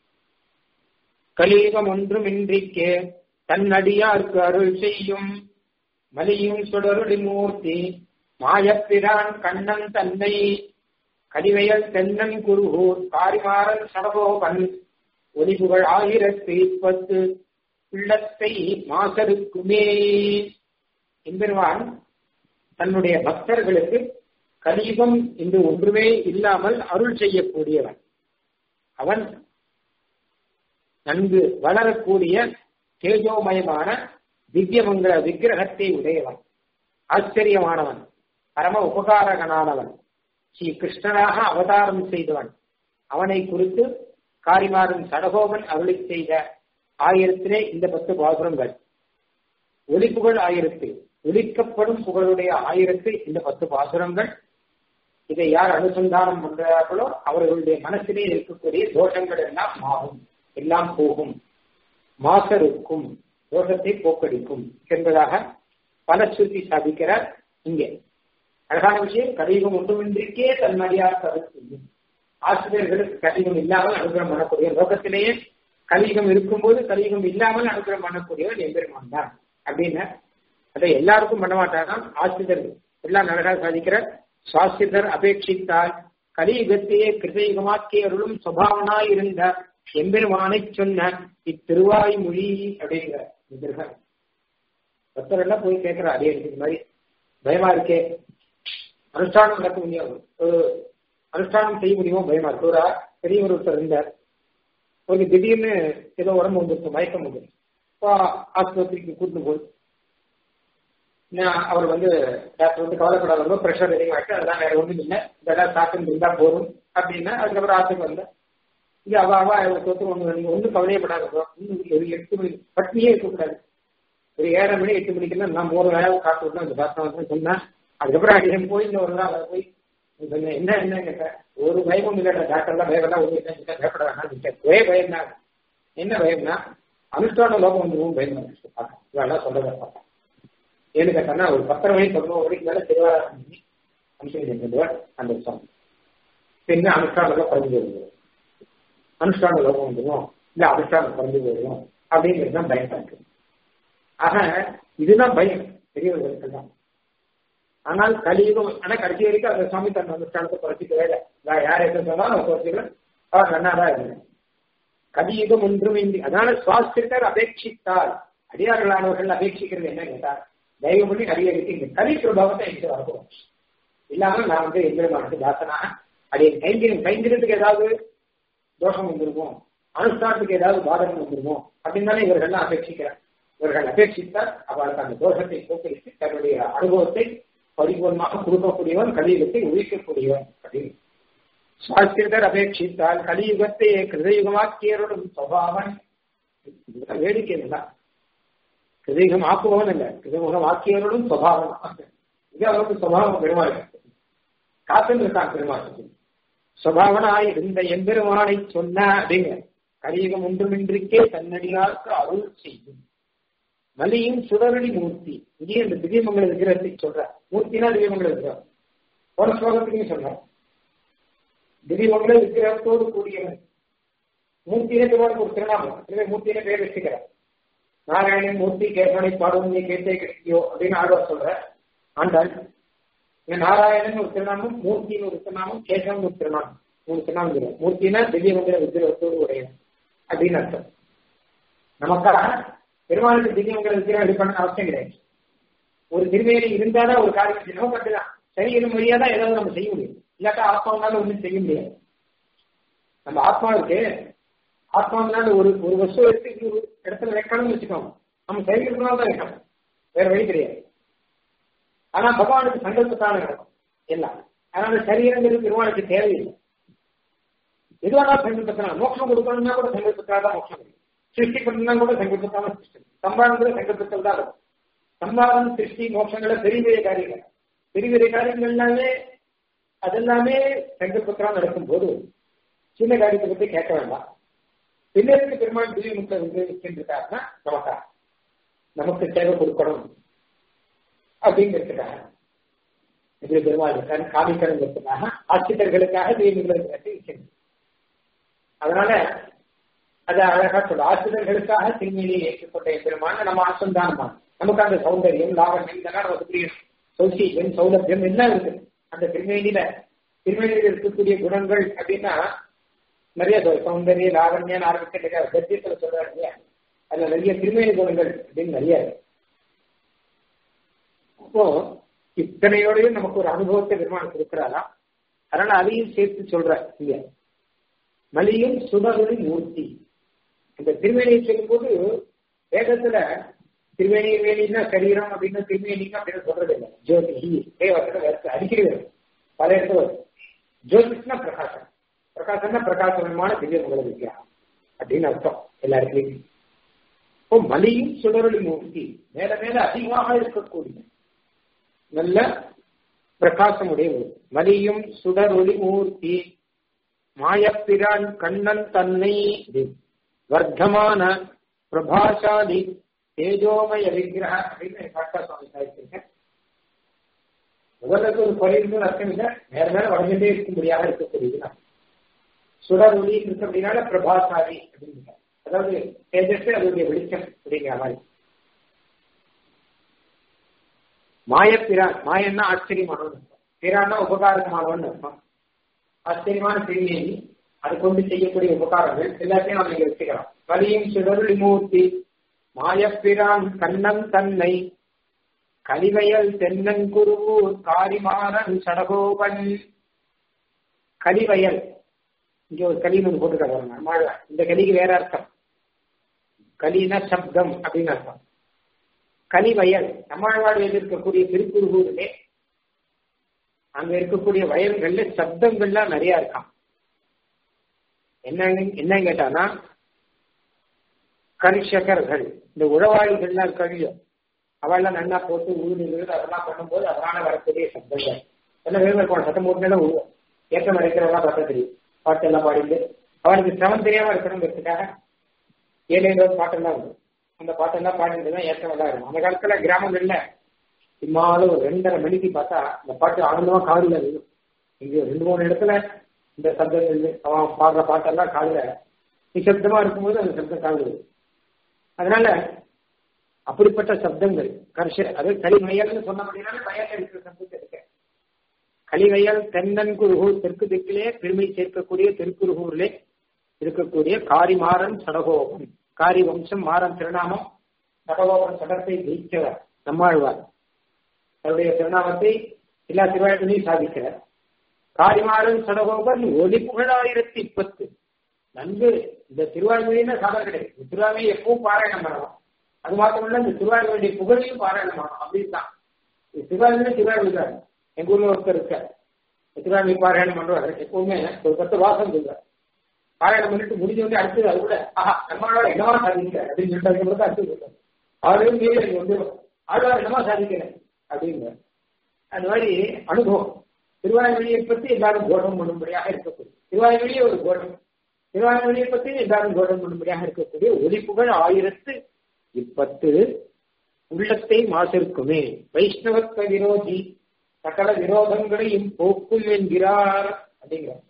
கலியுகம் ஒன்றும் இன்றிக்கே தன்னடியார்க்கு அருள் செய்யும் மலியும் சுடருடி மூர்த்தி மாயப்பிரான் கண்ணன் தன்னை கடிவையல் தென்னன் குருகூர் காரிமாறன் சடகோபன் ஒலிபுகள் ஆயிரத்தி பத்து உள்ளத்தை மாசருக்குமே எம்பெருமான் தன்னுடைய பக்தர்களுக்கு கலியுகம் என்று ஒன்றுமே இல்லாமல் அருள் செய்யக்கூடியவன் அவன் நன்கு வளரக்கூடிய தேஜோமயமான திவ்யமங்கல விக்கிரகத்தை உடையவன் ஆச்சரியமானவன் பரம உபகாரகனானவன் ஸ்ரீ கிருஷ்ணனாக அவதாரம் செய்தவன் அவனை குறித்து காரிமாறன் சடகோபன் அருளி செய்த ஆயிரத்திலே இந்த பத்து பாசுரங்கள் ஒலிப்புகழ் ஆயிரத்து ஒலிக்கப்படும் புகழுடைய ஆயிரத்து இந்த பத்து பாசுரங்கள் இதை யார் அனுசந்தானம் பண்றார்களோ அவர்களுடைய மனசிலே இருக்கக்கூடிய தோஷங்கள் எல்லாம் மாறும் எல்லாம் போகும் மாசருக்கும் தோஷத்தை போக்கடிக்கும் என்பதாக பல சுருதி சாதிக்கிறார் இங்கே அழகான விஷயம் கலியுகம் ஒன்றுமின்றிக்கே தன் அடியார் கருத்து ஆசிரியர்களுக்கு கலியுகம் இல்லாமல் அனுகிரகம் பண்ணக்கூடிய லோகத்திலேயே கலியுகம் இருக்கும்போது கலியுகம் இல்லாமல் அனுகிரகம் பண்ணக்கூடியவர் எம்பெருமான் தான் அப்படின்னு அதை எல்லாருக்கும் பண்ண மாட்டாராம் ஆசிரியர்கள் எல்லாம் அழகாக சாதிக்கிற சுவாசிரியர் அபேட்சித்தால் கலியுகத்தையே கிருதயுகமாக்கிய அருளும் சுபாவனாய் இருந்த எம்பெருமானை சொன்ன இத்திருவாய்மொழி அப்படிங்கிற இதர்கள் பக்தர் எல்லாம் போய் கேட்கிறார் அதே இந்த மாதிரி பயமா இருக்கே அனுஷ்டானம் நடக்க முடியாது அனுஷ்டானம் செய்ய முடியுமோ பயமா இருக்கு ஒரு பெரியவர் ஒருத்தர் இருந்தார் ஒரு திடீர்னு ஏதோ உடம்பு வந்துருச்சு மயக்கம் வந்துருச்சு ஆஸ்பத்திரிக்கு கூட்டு போய் அவர் வந்து டாக்டர் வந்து கவலைப்படாத ரொம்ப ப்ரெஷர் அதிகமாகிட்டு அதெல்லாம் வேற ஒன்றும் இல்லை இதெல்லாம் சாப்பிட்டு இருந்தா போதும் அப்படின்னா அதுக்கப்புறம் ஆற்றுக்கு வந்தேன் இங்க அவ அவ சொத்து ஒண்ணு நீங்க ஒன்றும் கவலையப்படாத ஒரு எட்டு மணி பட்னியே இருக்கக்கூடாது ஒரு ஏழரை மணி எட்டு மணிக்கெல்லாம் நான் மூணு வேலை காத்து விட்டு அந்த டாக்டர் வந்து சொன்னேன் அதுக்கப்புறம் அடிக்கடி போய் இந்த ஒரு நாள் போய் சொன்னேன் என்ன என்ன கேட்டேன் ஒரு பயமும் இல்லைடா டாக்டர்லாம் பயப்படா ஒரு பயப்பட வேணாம் ஒரே பயம் தான் என்ன பயம்னா அனுஷ்டான லோகம் வந்துடும் பயம் இதெல்லாம் சொல்றதை பார்த்தேன் ஏன்னு கேட்டா ஒரு பத்தரை மணி பதினோரு மணிக்கு மேல திருவாரூர் பண்ணி அம்சம் செஞ்சிருவார் அந்த வருஷம் பின்ன அனுஷ்டானம் குறைஞ்சு வருது அனுஷ்டான லோகம் வந்துடும் இல்ல அனுஷ்டானம் குறைஞ்சு போயிடும் அப்படிங்கிறது தான் பயமா இருக்கு ஆக இதுதான் பயம் பெரியவர்களுக்கு தான் ஆனால் கலியுகம் ஆனா கடைசி வரைக்கும் அந்த சுவாமி தன் அனுஷ்டானத்தை குறைச்சிக்கவே இல்லை நான் யார் என்ன சொன்னாலும் குறைச்சிக்கல அவர் நன்னாதான் இருக்கு கலியுகம் ஒன்றும் இன்றி அதனால சுவாசித்தர் அபேட்சித்தால் அடியார்களானவர்கள் அபேட்சிக்கிறது என்ன கேட்டார் தயவு பண்ணி அடியடிக்கு இந்த கலி பிரபாவத்தை எனக்கு வரப்போம் இல்லாம நான் வந்து எந்திரமானது தாசனாக அடிய கைங்கிரம் கைங்கிறதுக்கு ஏதாவது தோஷம் வந்துருமோ அனுஷ்டானத்துக்கு ஏதாவது பாதகம் வந்துருமோ அப்படின்னு தானே இவர்கள்லாம் அபேட்சிக்கிறார் இவர்கள் அபேட்சித்தால் அவருக்கு அந்த தோஷத்தை போக்கடித்து தன்னுடைய அனுபவத்தை பரிபூர்ணமாக கொடுக்கக்கூடியவன் கலியுகத்தை உயிர்க்கக்கூடியவன் அப்படின்னு சுவாசித்தர் அபேட்சித்தால் கலியுகத்தை கிருதயுகமாக்கியருடன் சுவாவன் வேடிக்கை தான் கிருதயுகம் ஆக்குபவன் இல்ல கிருதமுகம் ஆக்கியவர்களும் சுவாவம் இது அவருக்கு சுவாவம் பெருமாள் காத்துன்னு இருக்கான் பெருமாள் சுவாவனாய் இருந்த எம்பெருமானை சொன்ன அப்படிங்க கலியுகம் ஒன்றுமின்றிக்கே தன்னடியாருக்கு அருள் செய்யும் மலியும் சுடரடி மூர்த்தி இங்கே இந்த திவ்யமங்கல விக்கிரகத்தை சொல்ற மூர்த்தினா திவ்யமங்கல விக்கிரகம் போன ஸ்லோகத்துக்கு சொல்ற திவ்யமங்கல விக்கிரகத்தோடு கூடியவன் மூர்த்தியிலே பெருமாளுக்கு ஒரு திருநாமம் எனவே மூர்த்தியிலே பேர் வச்சுக்கிறார் நாராயணன் மூர்த்தி கேசவனை பாடும் நீ கேட்டே கிடைக்கியோ அப்படின்னு ஆழ்வார் சொல்ற ஆண்டாள் இங்க நாராயணன் ஒரு திருநாமம் மூர்த்தின்னு ஒரு திருநாமம் கேசவன் ஒரு திருநாமம் மூணு திருநாமம் சொல்லுவோம் மூர்த்தினா திவ்யமங்கல விக்கிரகத்தோடு உடையவன் அப்படின்னு அர்த்தம் நமக்காக பெருமாளுக்கு திவ்யமங்கல விக்கிரகம் இது பண்ண அவசியம் கிடையாது ஒரு திருவேணி இருந்தாதான் ஒரு காரியம் செய்யணும் மட்டும்தான் சரீரம் வழியா தான் ஏதாவது நம்ம செய்ய முடியும் இல்லாட்டா ஆத்மாவனால ஒன்றும் செய்ய முடியாது நம்ம ஆத்மாவுக்கு ஆத்மாவனால ஒரு ஒரு வஸ்து எடுத்து இன்னொரு இடத்துல வைக்கணும்னு வச்சுக்கோங்க நம்ம சரீரத்தினால தான் வைக்கணும் வேற வழி கிடையாது ஆனா பகவானுக்கு சங்கல்பத்தான நடக்கும் எல்லாம் அதனால சரீரங்கிறது பெருமாளுக்கு தேவையில்லை எதுவானா சங்கல்பத்தினா மோட்சம் கொடுக்கணும்னா கூட சங்கல்பத்தினால தான் மோட்சம் கிடைக்கும் சிருஷ்டி பண்ணா கூட சங்கல்பத்தான சிருஷ்டி சம்பாதம் கூட சங்கல்பத்தில் தான் இருக்கும் சம்பாதம் சிருஷ்டி மோட்சங்களை பெரிய பெரிய காரியங்கள் பெரிய பெரிய காரியங்கள்னாலே அதெல்லாமே சங்கல்பத்தினால் நடக்கும் போது சின்ன காரியத்தை பத்தி கேட்க வேண்டாம் பின்னருக்கு பெருமாள் திவ்ய முக்த வந்து இருக்கின்றாருன்னா நமக்கா நமக்கு சேவை கொடுக்கணும் அப்படிங்கிறதுக்காக இப்படி பெருமாள் இருக்காரு காமிக்கணுங்கிறதுக்காக ஆசிரியர்களுக்காக திவ்யமுக்தி இருக்கின்றது அதனால அதை அழகா சொல்ல ஆசிரியர்களுக்காக திருமணியை ஏற்றுக்கொண்ட பெருமான நம்ம அசந்தானமான நமக்கு அந்த சௌந்தரியம் லாவண்யம் இதெல்லாம் நமக்கு புரியும் சௌசியம் சௌலபியம் எல்லாம் இருக்கு அந்த திருமேனியில திருமேனியில் இருக்கக்கூடிய குணங்கள் அப்படின்னா நிறைய சௌந்தரிய லாவண்யம் ஆரம்பிக்கிற சத்தியத்துல சொல்றாரு இல்லையா அதுல நிறைய திருமேனி குணங்கள் அப்படின்னு நிறைய இருக்கு அப்போ இத்தனையோடையும் நமக்கு ஒரு அனுபவத்தை பெருமாள் கொடுக்கிறாரா அதனால அதையும் சேர்த்து சொல்ற இங்க மலியும் சுடரொளி மூர்த்தி இந்த திருமேனியை சொல்லும்போது வேதத்துல திருமேனி வேணின்னா சரீரம் அப்படின்னு திருமேனிங்க அப்படின்னு சொல்றது இல்லை ஜோதி தேவத்துல வேறு அடிக்கடி வரும் பல இடத்துல வரும் ஜோதிஷ்னா பிரகாசம் பிரகாசம்னா பிரகாசமான திவ்ய முகல வித்யா அப்படின்னு அர்த்தம் எல்லாருக்குமே இப்போ மலியும் சுடரொளி மூர்த்தி மேல மேல அதிகமாக இருக்கக்கூடிய நல்ல பிரகாசமுடைய ஊர் மலியும் சுடரொளி மூர்த்தி மாயப்பிரான் கண்ணன் தன்னை வர்த்தமான பிரபாசாலி தேஜோமய விக்கிரக அப்படின்னு காட்டா சுவாமி சாதிச்சிருக்கேன் முதல்ல ஒரு குறைந்து அர்த்தம் இல்லை மேல மேல வளர்ந்துட்டே இருக்கும்படியாக இருக்கக்கூடியது சுடர் ஒளி இருக்கு அப்படின்னால பிரபாசாலி அப்படின்னு அதாவது தேஜஸ் அதனுடைய வெளிச்சம் அப்படிங்கிற மாதிரி மாயப்பிரான் மாயன்னா ஆச்சரியமானவன் பிரான்னா உபகாரமானவன் அர்த்தம் ஆச்சரியமான திருமேனி அது கொண்டு செய்யக்கூடிய உபகாரங்கள் எல்லாத்தையும் நம்ம இங்க வச்சுக்கலாம் கலியும் சுடருளி மூர்த்தி மாயப்பிரான் கண்ணன் தன்னை கலிவயல் தென்னங்குருவூர் காரிமாறன் சடகோபன் கலிவயல் இங்க ஒரு கலின்னு ஒன்று போட்டுருக்காங்க மழை இந்த கலிக்கு வேற அர்த்தம் கலினா சப்தம் அப்படின்னு அர்த்தம் கனிவயல் நம்மாழ்வாடு இருக்கக்கூடிய திருக்குறுகூரிலே அங்க இருக்கக்கூடிய வயல்கள்ல சப்தங்கள்லாம் நிறைய இருக்காம் என்ன என்ன கேட்டானா கரிஷகர்கள் இந்த உழவாளிகள்லாம் இருக்காங்க அவெல்லாம் நன்னா போட்டு ஊரு அதெல்லாம் பண்ணும்போது அதனால வரக்கூடிய சப்தங்கள் எல்லாம் வேறு இருக்கும் சத்தம் போட்டுலாம் உருவம் ஏற்றம் அடைக்கிறவெல்லாம் பார்த்தா தெரியும் பாட்டு எல்லாம் பாடிட்டு அவனுக்கு சிரமம் தெரியாம இருக்கணுங்கிறதுக்காக ஏழு ஏழு பாட்டெல்லாம் இருக்கும் அந்த பாட்டெல்லாம் பாடிட்டு தான் ஏற்றம் எல்லாம் இருக்கும் அந்த காலத்துல கிராமங்கள்ல இம்மாலும் ஒரு ரெண்டரை மணிக்கு பார்த்தா இந்த பாட்டு ஆனந்தமா காதுல இருக்கும் இங்க ரெண்டு மூணு இடத்துல இந்த சப்தங்கள் அவன் பாடுற பாட்டெல்லாம் காதுல நிசப்தமா இருக்கும்போது அந்த சப்தம் காது அதனால அப்படிப்பட்ட சப்தங்கள் கர்ஷ அது களிமயல்னு சொன்னபடினால வயல்ல இருக்கிற சப்தத்தை இருக்க களிவயல் தென்னன் குருகூர் தெற்கு திக்கிலே பெருமை சேர்க்கக்கூடிய திருக்குருகூரிலே இருக்கக்கூடிய காரிமாறன் சடகோபன் காரி வம்சம் மாறன் திருநாமம் சடகோபன் சடத்தை ஜெயிச்சவர் நம்மாழ்வார் அவருடைய திருநாமத்தை எல்லா திருவாழ்விலையும் சாதிக்கிறார் காரிமாறன் சடகோபன் ஒளி புகழாயிரத்தி பத்து நன்கு இந்த திருவாழ்மொழின்னு சாதனை கிடையாது திருவாழ்மையை எப்பவும் பாராயணம் பண்ணலாம் அது மாத்திரமல்ல இந்த திருவாழ்மொழியுடைய புகழையும் பாராயணம் பண்ணணும் அப்படின்னு தான் திருவாழ்மொழி திருவாழ்மொழி தான் எங்க ஊர்ல ஒருத்தர் இருக்க திருவாழ்மொழி பாராயணம் பண்றாரு எப்பவுமே ஒரு பத்து வாசம் சொல்றாரு பாராயணம் பண்ணிட்டு முடிஞ்ச வந்து அடுத்தது அது கூட ஆஹா நம்மளோட என்னவா சாதிக்கிறார் அப்படின்னு சொல்லிட்டு அதுக்கு அடுத்து சொல்றாரு அவரையும் மீறி எனக்கு வந்து ஆழ்வார் என்னமா சாதிக்கிறேன் அப்படிங்கிற அந்த மாதிரி அனுபவம் திருவாய்மொழியை பற்றி எல்லாரும் கோஷம் பண்ணும்படியாக இருக்கக்கூடிய திருவாய்மொழியே ஒரு கோஷம் திருவாய்மொழியை பற்றி எல்லாரும் கோஷம் பண்ணும்படியாக இருக்கக்கூடிய ஒலிப்புகள் ஆயிரத்து இப்பத்து உள்ளத்தை மாசிருக்குமே வைஷ்ணவத்வ விரோதி சகல விரோதங்களையும் போக்கும் என்கிறார் அப்படிங்கிறார்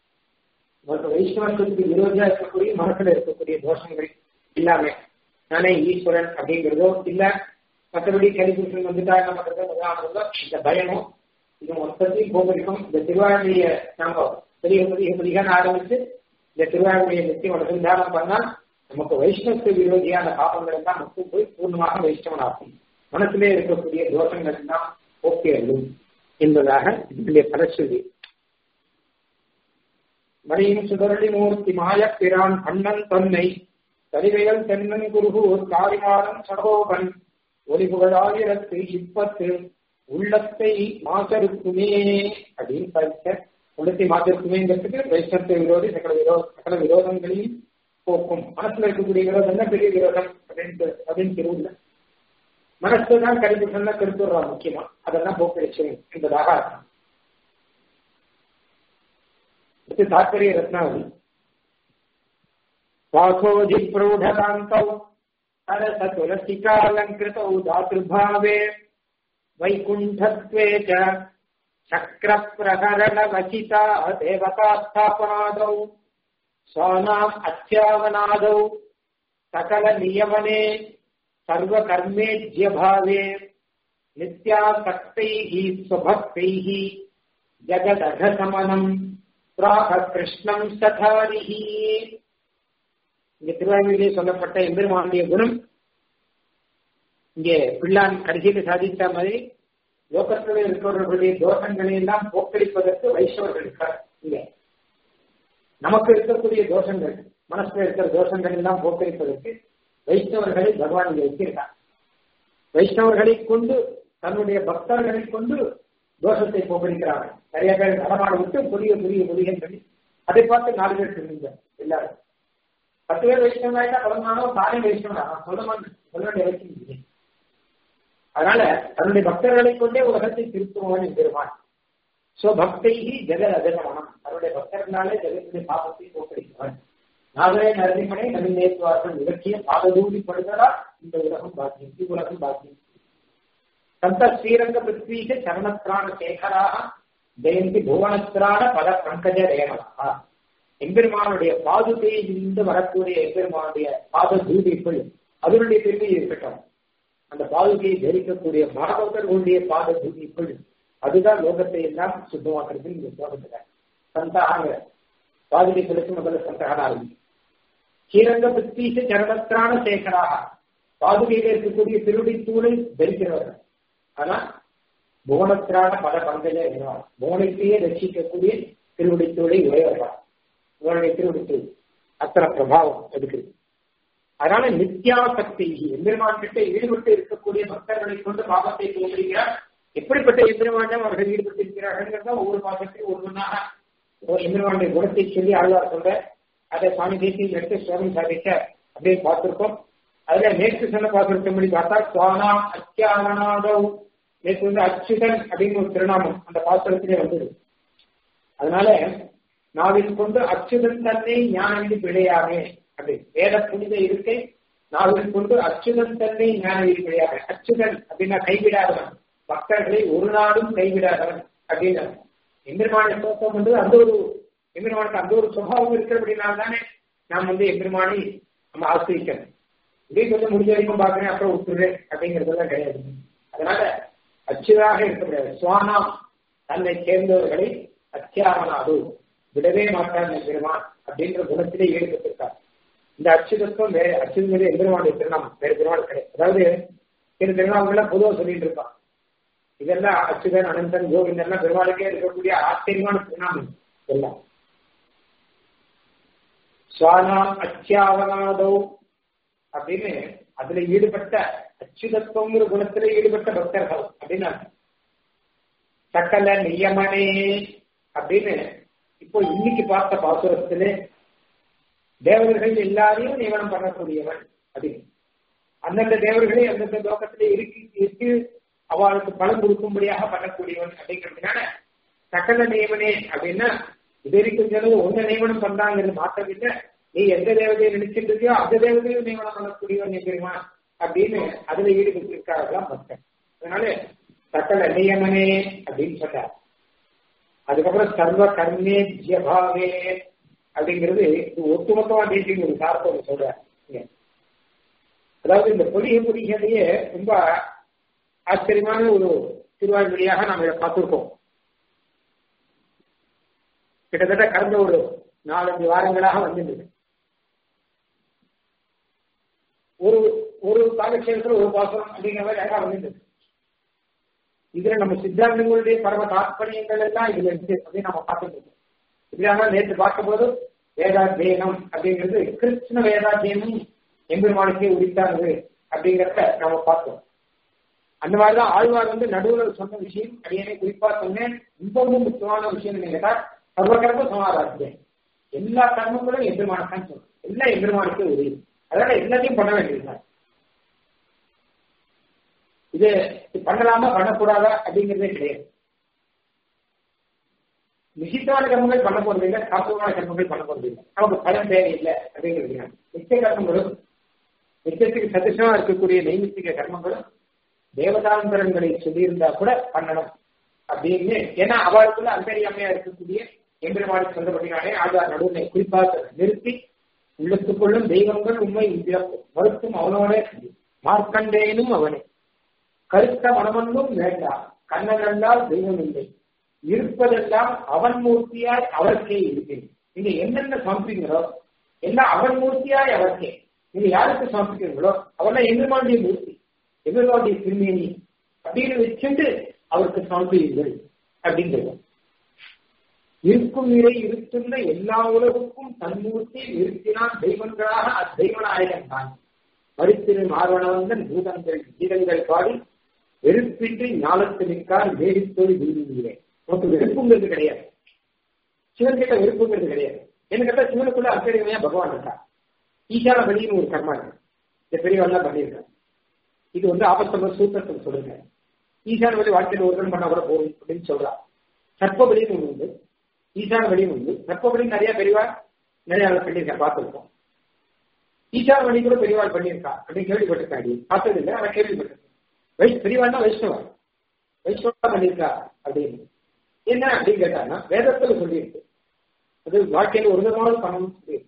வைஷ்ணவத்துக்கு விரோதியா இருக்கக்கூடிய மனசுல இருக்கக்கூடிய தோஷங்கள் எல்லாமே நானே ஈஸ்வரன் அப்படிங்கிறதோ இல்ல மற்றபடி கலிபுருஷன் வந்துட்டா என்ன பண்றது முதலாமதோ இந்த பயமும் இது மொத்தத்தையும் போகடிக்கும் இந்த திருவாரூரிய நாம பெரிய பெரிய பெரியான ஆரம்பிச்சு இந்த திருவாரூரிய நித்தியம் அனுசந்தானம் பண்ணா நமக்கு வைஷ்ணவத்து விரோதியான பாபங்கள் எல்லாம் மட்டும் போய் பூர்ணமாக வைஷ்ணவனாகும் மனசிலே இருக்கக்கூடிய தோஷங்கள் எல்லாம் ஓகே என்பதாக இதனுடைய பலஸ்ருதி மணியின் சுடரளி மூர்த்தி மாயப் பிரான் கண்ணன் தன்னை கலிவையல் தென்னன் குருகூர் காரிமாறன் சடகோபன் ஒளிபுகழாயிரத்து இப்பத்து உள்ளத்தை மாசருக்குமே அப்படின்னு படிச்ச உள்ளத்தை மாசருக்குமேங்கிறதுக்கு வைஷ்ணவத்தை விரோதி சகல விரோத சகல விரோதங்களையும் போக்கும் மனசுல இருக்கக்கூடிய விரோதம் தான் பெரிய விரோதம் அப்படின்னு அப்படின்னு தெருவில் மனசு தான் கருத்துனா கருத்துறா முக்கியமா அதெல்லாம் போக்கடிச்சு என்பதாக அர்த்தம் தாத்பரிய ரத்னாவளி வாசோஜி பிரௌಢகாந்தௌ அரச துளசிகாலங்கிருतौ दातृभावे वैकुण्ठत्वे च चक्रप्रहरणवचिता देवतास्थापनादौ स्वानाम् अत्यावनादौ सकलनियमने सर्वकर्मेज्यभावे नित्यासक्तैः स्वभक्तैः जगदघसमनम् பிராக கிருஷ்ணம் சதாரிஹி இங்க திருவாயூரிலே சொல்லப்பட்ட எம்பெருமானுடைய குணம் இங்கே பிள்ளான் கடைசியில் சாதித்த மாதிரி லோகத்தில் இருக்கிறவர்களுடைய தோஷங்களை எல்லாம் போக்கடிப்பதற்கு வைஷ்ணவர்கள் இருக்கார் இங்க நமக்கு இருக்கக்கூடிய தோஷங்கள் மனசுல இருக்கிற தோஷங்கள் எல்லாம் போக்கடிப்பதற்கு வைஷ்ணவர்களை பகவான் இங்க வச்சிருக்கார் வைஷ்ணவர்களை கொண்டு தன்னுடைய பக்தர்களை கொண்டு தோஷத்தை போக்கடிக்கிறார்கள் நிறைய பேர் நடமாட விட்டு புதிய புதிய புதியன்னு சொல்லி அதை பார்த்து நாலு பேர் சொல்லுங்க எல்லாரும் பத்து பேர் வைஷ்ணவம் ஆயிட்டா பதினாலும் தானே வைஷ்ணவன் சொல்ல மாட்டேன் சொல்ல வேண்டிய அவசியம் இல்லை அதனால தன்னுடைய பக்தர்களை கொண்டே உலகத்தை திருத்துவான் பெருமான் சோ பக்தைகி ஜெகத் அஜகமனம் தன்னுடைய பக்தர்களாலே ஜெகத்துடைய பாபத்தை போக்கடிக்கிறான் நாகரே நரசிம்மனை நவீனேத்துவார்கள் இலக்கிய பாததூதி படுதலா இந்த உலகம் பாக்கியம் உலகம் பாக்கியம் சந்த ஸ்ரீரங்க பிருத்வீக சரணத்ராண சேகராக ஜெயந்தி புவனத்ராண பத பங்கஜ ரேமலா எம்பெருமானுடைய பாதுகையிலிருந்து வரக்கூடிய எம்பெருமானுடைய பாத தூதிக்குள் அதனுடைய பெருமை இருக்கட்டும் அந்த பாதுகையை தரிக்கக்கூடிய மாணவர்களுடைய பாத தூதிக்குள் அதுதான் லோகத்தை எல்லாம் சுத்தமாக்குறது இந்த லோகத்துல சந்தாக பாதுகை சொல்லிட்டு முதல்ல சந்தாக ஆரம்பி ஸ்ரீரங்க பிருத்வீக சரணத்ராண சேகராக பாதுகையில இருக்கக்கூடிய திருடி தூளை தரிக்கிறவர்கள் ஆனா புவனத்திரான பல பங்கஜ என்றார் புவனத்தையே ரட்சிக்கக்கூடிய திருவடித்தூளை உடையவர்கள் இவருடைய திருவடித்தூள் அத்தனை பிரபாவம் இருக்குது அதனால நித்யாசக்தி எம்பெருமான் கிட்ட ஈடுபட்டு இருக்கக்கூடிய பக்தர்களை கொண்டு பாபத்தை தோன்றுகிறார் எப்படிப்பட்ட எம்பெருமான் அவர்கள் ஈடுபட்டு இருக்கிறார்கள் ஒவ்வொரு பாகத்தையும் ஒவ்வொன்றாக எம்பெருமானுடைய குணத்தை சொல்லி ஆழ்வார் சொல்ற அதை சுவாமி தேசியம் எடுத்து சுவாமி சாதிக்க அப்படியே பார்த்திருக்கோம் அதுல நேற்று சொன்ன பார்த்திருக்கும்படி பார்த்தா சுவானா அத்தியாவனாதவ் நேற்று வந்து அச்சுதன் அப்படின்னு ஒரு திருநாமம் அந்த பாத்திரத்திலே வந்தது அதனால நாவில் கொண்டு அச்சுதன் தன்னை ஞானவிதி பிழையாமே அப்படி வேத புனித இருக்கை நாவில் கொண்டு அச்சுதன் தன்னை ஞானவிதி பிழையாமே அச்சுதன் அப்படின்னா கைவிடாதவன் பக்தர்களை ஒரு நாளும் கைவிடாதவன் அப்படின்னு எம்பெருமான சோக்கம் வந்து அந்த ஒரு எம்பெருமானுக்கு அந்த ஒரு சுபாவம் இருக்கிறபடினால தானே நாம் வந்து எம்பெருமானை நம்ம ஆசிரிக்கணும் இதே கொஞ்சம் முடிஞ்ச வரைக்கும் பார்க்கிறேன் அப்புறம் விட்டுறேன் அப்படிங்கிறதெல்லாம் கிடையாது அதனால அச்சுதாக இருக்கக்கூடாது சுவானா தன்னை சேர்ந்தவர்களை அத்தியாவனாது விடவே மாட்டான் எம்பெருமான் அப்படின்ற குணத்திலே ஈடுபட்டிருக்கார் இந்த அச்சுதத்துவம் வேற அச்சுங்கிறது எம்பெருமானுடைய திருநாமம் வேற திருநாள் கிடையாது அதாவது சில திருநாமங்கள்லாம் பொதுவாக சொல்லிட்டு இருப்பான் இதெல்லாம் அச்சுதன் அனந்தன் கோவிந்தன் எல்லாம் பெருமாளுக்கே இருக்கக்கூடிய ஆச்சரியமான திருநாமம் எல்லாம் சுவானா அத்தியாவனாதோ அப்படின்னு அதுல ஈடுபட்ட அச்சுதத்துவங்கிற குணத்துல ஈடுபட்ட பக்தர்கள் அப்படின்னு சக்கல நியமனே அப்படின்னு இப்போ இன்னைக்கு பார்த்த பாசுரத்திலே தேவர்கள் எல்லாரையும் நியமனம் பண்ணக்கூடியவன் அப்படின்னு அந்தந்த தேவர்களே அந்தந்த லோகத்திலே இருக்கு இருக்கு அவளுக்கு பலன் கொடுக்கும்படியாக பண்ணக்கூடியவன் அப்படிங்கிறதுனால சக்கல நியமனே அப்படின்னா இது வரைக்கும் சொன்னது உங்க நியமனம் பண்றாங்கிறது மாற்றம் இல்லை நீ எந்த தேவதையை நினைச்சிட்டு இருக்கியோ அந்த தேவதையும் நியமனம் பண்ணக்கூடியவன் தெரியுமா அப்படின்னு அதுல ஈடுபட்டு இருக்காங்களாம் பக்தன் அதனால சக்கல நியமனே அப்படின்னு சொன்னார் அதுக்கப்புறம் சர்வ கர்மே ஜபாவே அப்படிங்கிறது இது ஒட்டுமொத்தமா தேசிய ஒரு சார்த்தம் சொல்றார் அதாவது இந்த பொடிய பொடிகளையே ரொம்ப ஆச்சரியமான ஒரு திருவாய்மொழியாக நாம் இதை பார்த்திருக்கோம் கிட்டத்தட்ட கடந்த ஒரு நாலஞ்சு வாரங்களாக வந்திருந்தது ஒரு ஒரு காலக்ஷேபத்தில் ஒரு பாசனம் அப்படிங்கிற மாதிரி அழகா வந்திருந்தது இதுல நம்ம சித்தாந்தங்களுடைய பரம தாற்பயங்கள் எல்லாம் இதுல இருக்கு அப்படின்னு நம்ம பார்த்துட்டு இருக்கோம் இப்படியாக நேற்று பார்க்கும்போது வேதாத்தியனம் அப்படிங்கிறது கிருஷ்ண வேதாத்தியனம் எம்பெருமானுக்கே உரித்தானது அப்படிங்கிறத நம்ம பார்த்தோம் அந்த மாதிரிதான் ஆழ்வார் வந்து நடுவில் சொன்ன விஷயம் அடியனை குறிப்பா சொன்னேன் ரொம்பவும் முக்கியமான விஷயம் கேட்டா சர்வகர்ம சமாராத்தியம் எல்லா கர்மங்களும் எம்பெருமானத்தான் சொல்லும் எல்லாம் எம்பெருமானுக்கே உதவி அதனால எல்லாத்தையும் பண்ண வேண்டியதுதான் இது பண்ணலாமா பண்ணக்கூடாதா அப்படிங்கிறதே கிடையாது நிஷித்தமான கர்மங்கள் பண்ண போறது இல்லை சாப்பியமான கர்மங்கள் பண்ண போறது இல்லை நமக்கு பலன் தேவையில்லை அப்படிங்கிறது நித்திய கர்மங்களும் நித்தியத்துக்கு சதிசமா இருக்கக்கூடிய நைமித்திக கர்மங்களும் தேவதாந்தரங்களை சொல்லியிருந்தா கூட பண்ணணும் அப்படின்னு ஏன்னா அவளுக்குள்ள அந்தரியாமையா இருக்கக்கூடிய எம்பெருமானுக்கு சொந்தப்படினாலே ஆதார் நடுவனை குறிப்பாக நிறுத்தி உள்ளத்துக்குள்ளும் தெய்வங்கள் உண்மை மறுத்தும் அவனோட மார்க்கண்டேனும் அவனே கருத்த மனமொன்றும் வேண்டாம் கண்ணனென்றால் தெய்வம் இல்லை இருப்பதெல்லாம் அவன் மூர்த்தியாய் அவருக்கே இருக்கேன் நீங்க என்னென்ன சமர்ப்பிக்கிறோ எல்லாம் அவன் மூர்த்தியாய் அவருக்கே நீங்க யாருக்கு சமர்ப்பிக்கிறீங்களோ அவெல்லாம் எம்பெருமானுடைய மூர்த்தி எம்பெருமானுடைய திருமேனி அப்படின்னு வச்சுட்டு அவருக்கு சமர்ப்பியுங்கள் அப்படிங்கிறது இருக்கும் நிலை இருக்கின்ற எல்லா உலகுக்கும் தன்மூர்த்தி நிறுத்தினால் தெய்வங்களாக அத்தெய்வநாயகன் தான் மறுத்திரு மார்வனவந்தன் பூதங்கள் கீதங்கள் பாடி வெறுப்பின்றி ஞானத்து நிற்கார் வேடித்தோடு விரும்புகிறேன் உனக்கு வெறுப்புங்கிறது கிடையாது சிவன் கிட்ட வெறுப்புங்கிறது கிடையாது என்ன கேட்டா சிவனுக்குள்ள அக்கறைமையா பகவான் இருக்கா ஈசான பலின்னு ஒரு கர்மா இருக்கு இந்த பெரியவெல்லாம் பண்ணியிருக்காங்க இது வந்து ஆபத்தம்ப சூத்திரத்தில் சொல்லுங்க ஈசான வழி வாழ்க்கையில் ஒரு பண்ணா கூட போகும் அப்படின்னு சொல்றா சர்ப்ப பலின்னு ஒன்று உண்டு ஈசான வழியும் உண்டு சர்ப்ப பலி நிறைய பெரியவா நிறைய பண்ணியிருக்கேன் பார்த்துருக்கோம் ஈசான வழி கூட பெரியவாள் பண்ணியிருக்கா அப்படின்னு கேள்விப்பட்டிருக்காடி பார்த்தது இல்லை ஆனால் கேள்விப்பட்டிருக்கேன் வைஷ் பெரியவாள்னா வைஷ்ணவா வைஷ்ணவா பண்ணியிருக்கா அப்படின்னு என்ன அப்படின்னு கேட்டாங்கன்னா வேதத்துல சொல்லியிருக்கு அது வாழ்க்கையில ஒரு விதமான பண்ணணும்னு சொல்லியிருக்கு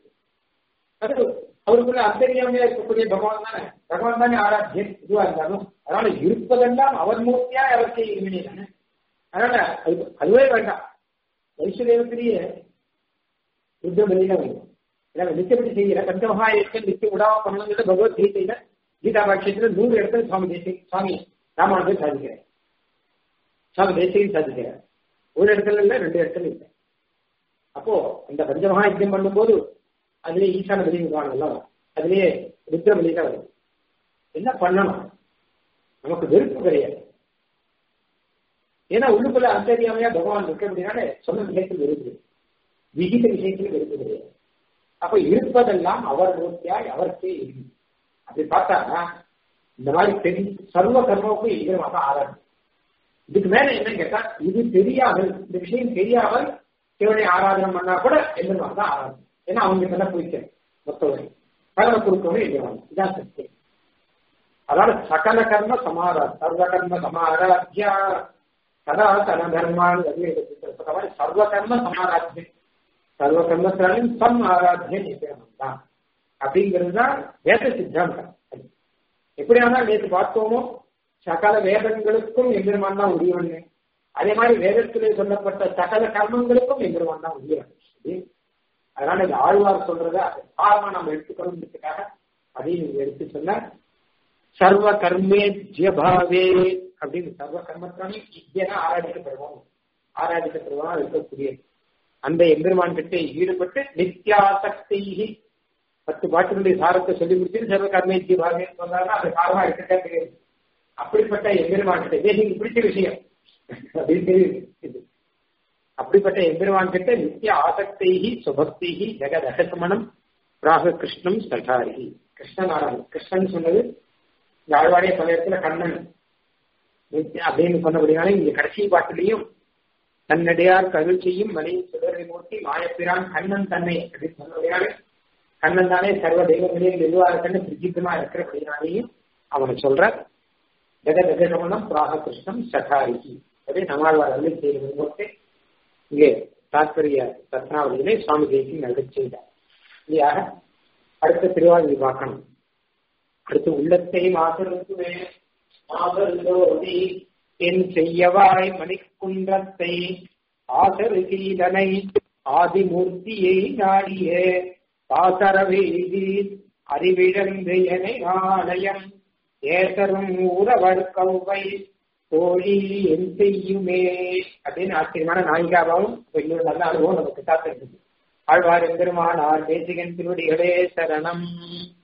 அது அவருக்குள்ள அந்தரியாமையா இருக்கக்கூடிய பகவான் தானே பகவான் தானே ஆராத்தியன் இதுவா இருந்தாலும் அதனால இருப்பதெல்லாம் அவர் மூர்த்தியா அவருக்கு இருமினி தானே அதனால அது அதுவே வேண்டாம் வைஷ்ணதேவத்திலேயே யுத்த பலியில வரும் ஏன்னா நித்தியப்படி செய்யற பஞ்சமகா ஏற்கன் நித்திய உடாவ பண்ணணுங்கிறது பகவத்கீதையில கீதா பாட்சியத்துல நூறு இடத்துல சுவாமி தேசிய சுவாமி ராமானுஜர் சாதிக்கிறார் சுவாமி தேசியம் சாதிக்கிறார் ஒரு இடத்துல இல்ல ரெண்டு இடத்துல இல்லை அப்போ அந்த பஞ்சமகா யஜ்யம் பண்ணும்போது அதுல ஈசான பலி விவாதம் எல்லாம் வரும் அதுலயே ருத்ரபலி தான் வருது என்ன பண்ணணும் நமக்கு வெறுப்பு கிடையாது ஏன்னா உள்ளுக்குள்ள அந்தரியாமையா பகவான் இருக்க அப்படின்னாலே சொன்ன விஷயத்தில் வெறுப்பு விகித விஷயத்தில் வெறுப்பு கிடையாது அப்ப இருப்பதெல்லாம் அவர் மூர்த்தியாய் அவருக்கே இருக்கு அப்படி பார்த்தா இந்த மாதிரி தெரி சர்வ கர்மாவுக்கும் ஈரமாக ஆராய்ச்சி இதுக்கு மேல என்ன கேட்டா இது தெரியாமல் இந்த விஷயம் தெரியாமல் சிவனை ஆராதனை பண்ணா கூட எந்திரமாக தான் ஆராதனை ஏன்னா அவங்க இதெல்லாம் போயிட்டேன் மொத்தவரை கடலை கொடுக்கணும் எந்திரவாங்க இதான் சத்தியம் அதாவது சகல கர்ம சமாரா சர்வ கர்ம சமாராத்யா சதா சன தர்மான்னு சொல்ற மாதிரி சர்வ கர்ம சமாராத்தியம் சர்வ கர்மத்தாலும் சம் ஆராத்திய நிச்சயம் தான் அப்படிங்கிறது தான் வேத சித்தாந்தம் எப்படியானால் நேற்று பார்த்தோமோ சகல வேதங்களுக்கும் எம்பெருமான் தான் உரியவன் அதே மாதிரி வேதத்திலே சொல்லப்பட்ட சகல கர்மங்களுக்கும் எம்பெருமான் தான் உரியவன் அதனால இந்த ஆழ்வார் சொல்றத ஆர்வமா நம்ம எடுத்துக்கணுங்கிறதுக்காக அதையும் நீங்க எடுத்து சொன்ன சர்வ கர்மே ஜபாவே அப்படின்னு சர்வ கர்மத்தானே இத்தியனா ஆராதிக்கப்படுவோம் ஆராதிக்கப்படுவோம் இருக்கக்கூடியது அந்த எம்பெருமான் கிட்ட ஈடுபட்டு நித்யாசக்தி பத்து பாட்டினுடைய சாரத்தை சொல்லி முடிச்சு சர்வ கர்மேஜி பாகேன்னு சொன்னாங்கன்னா அது காரணமா இருக்கட்டே தெரியாது அப்படிப்பட்ட எம்பெருமான் கிட்ட தேசிக்கு பிடிச்ச விஷயம் அப்படின்னு தெரியுது இது அப்படிப்பட்ட எம்பெருமான் கிட்ட நித்திய ஆசக்தி சுபக்தி ஜெகத் அகசமனம் ராக கிருஷ்ணம் சட்டாரி கிருஷ்ணன் ஆராதனை கிருஷ்ணன் சொன்னது இந்த ஆழ்வாடைய சமயத்துல கண்ணன் அப்படின்னு சொன்னபடினால இங்க கடைசி பாட்டிலையும் தன்னடியார் கருள் செய்யும் மணி சுடரை மூர்த்தி மாயப்பிரான் கண்ணன் தன்னை அப்படின்னு சொன்னபடினாலே கண்ணன் தானே சர்வ தெய்வங்களையும் நிர்வாகத்தன்னு பிரசித்தமா இருக்கிறபடினாலேயும் அவனை சொல்ற ஜெகதகமனம் பிராக கிருஷ்ணம் சகாரிகி அப்படி நம்மாழ்வார் அருள் செய்யும் போது இங்கே தாத்பரிய ரத்னாவளியிலே சுவாமி தேசியம் நல்கச் செய்தார் இல்லையாக அடுத்த திருவாதி பார்க்கணும் அடுத்து உள்ளத்தை மாசருக்குவே மாசருந்தோதி என் செய்யவாய் மணிக்குன்றத்தை ஆசருகீதனை ஆதிமூர்த்தியை நாடியே பாசரவேதி அறிவிழந்து எனை ஆலயம் ஏசரும் ஊரவர் கௌவை தோழி என் செய்யுமே அப்படின்னு ஆச்சரியமான நாயிகாவும் இன்னொரு நல்ல அனுபவம் நமக்கு காத்திருக்குது ஆழ்வார் எம்பெருமானார் தேசிகன் திருவடிகளே சரணம்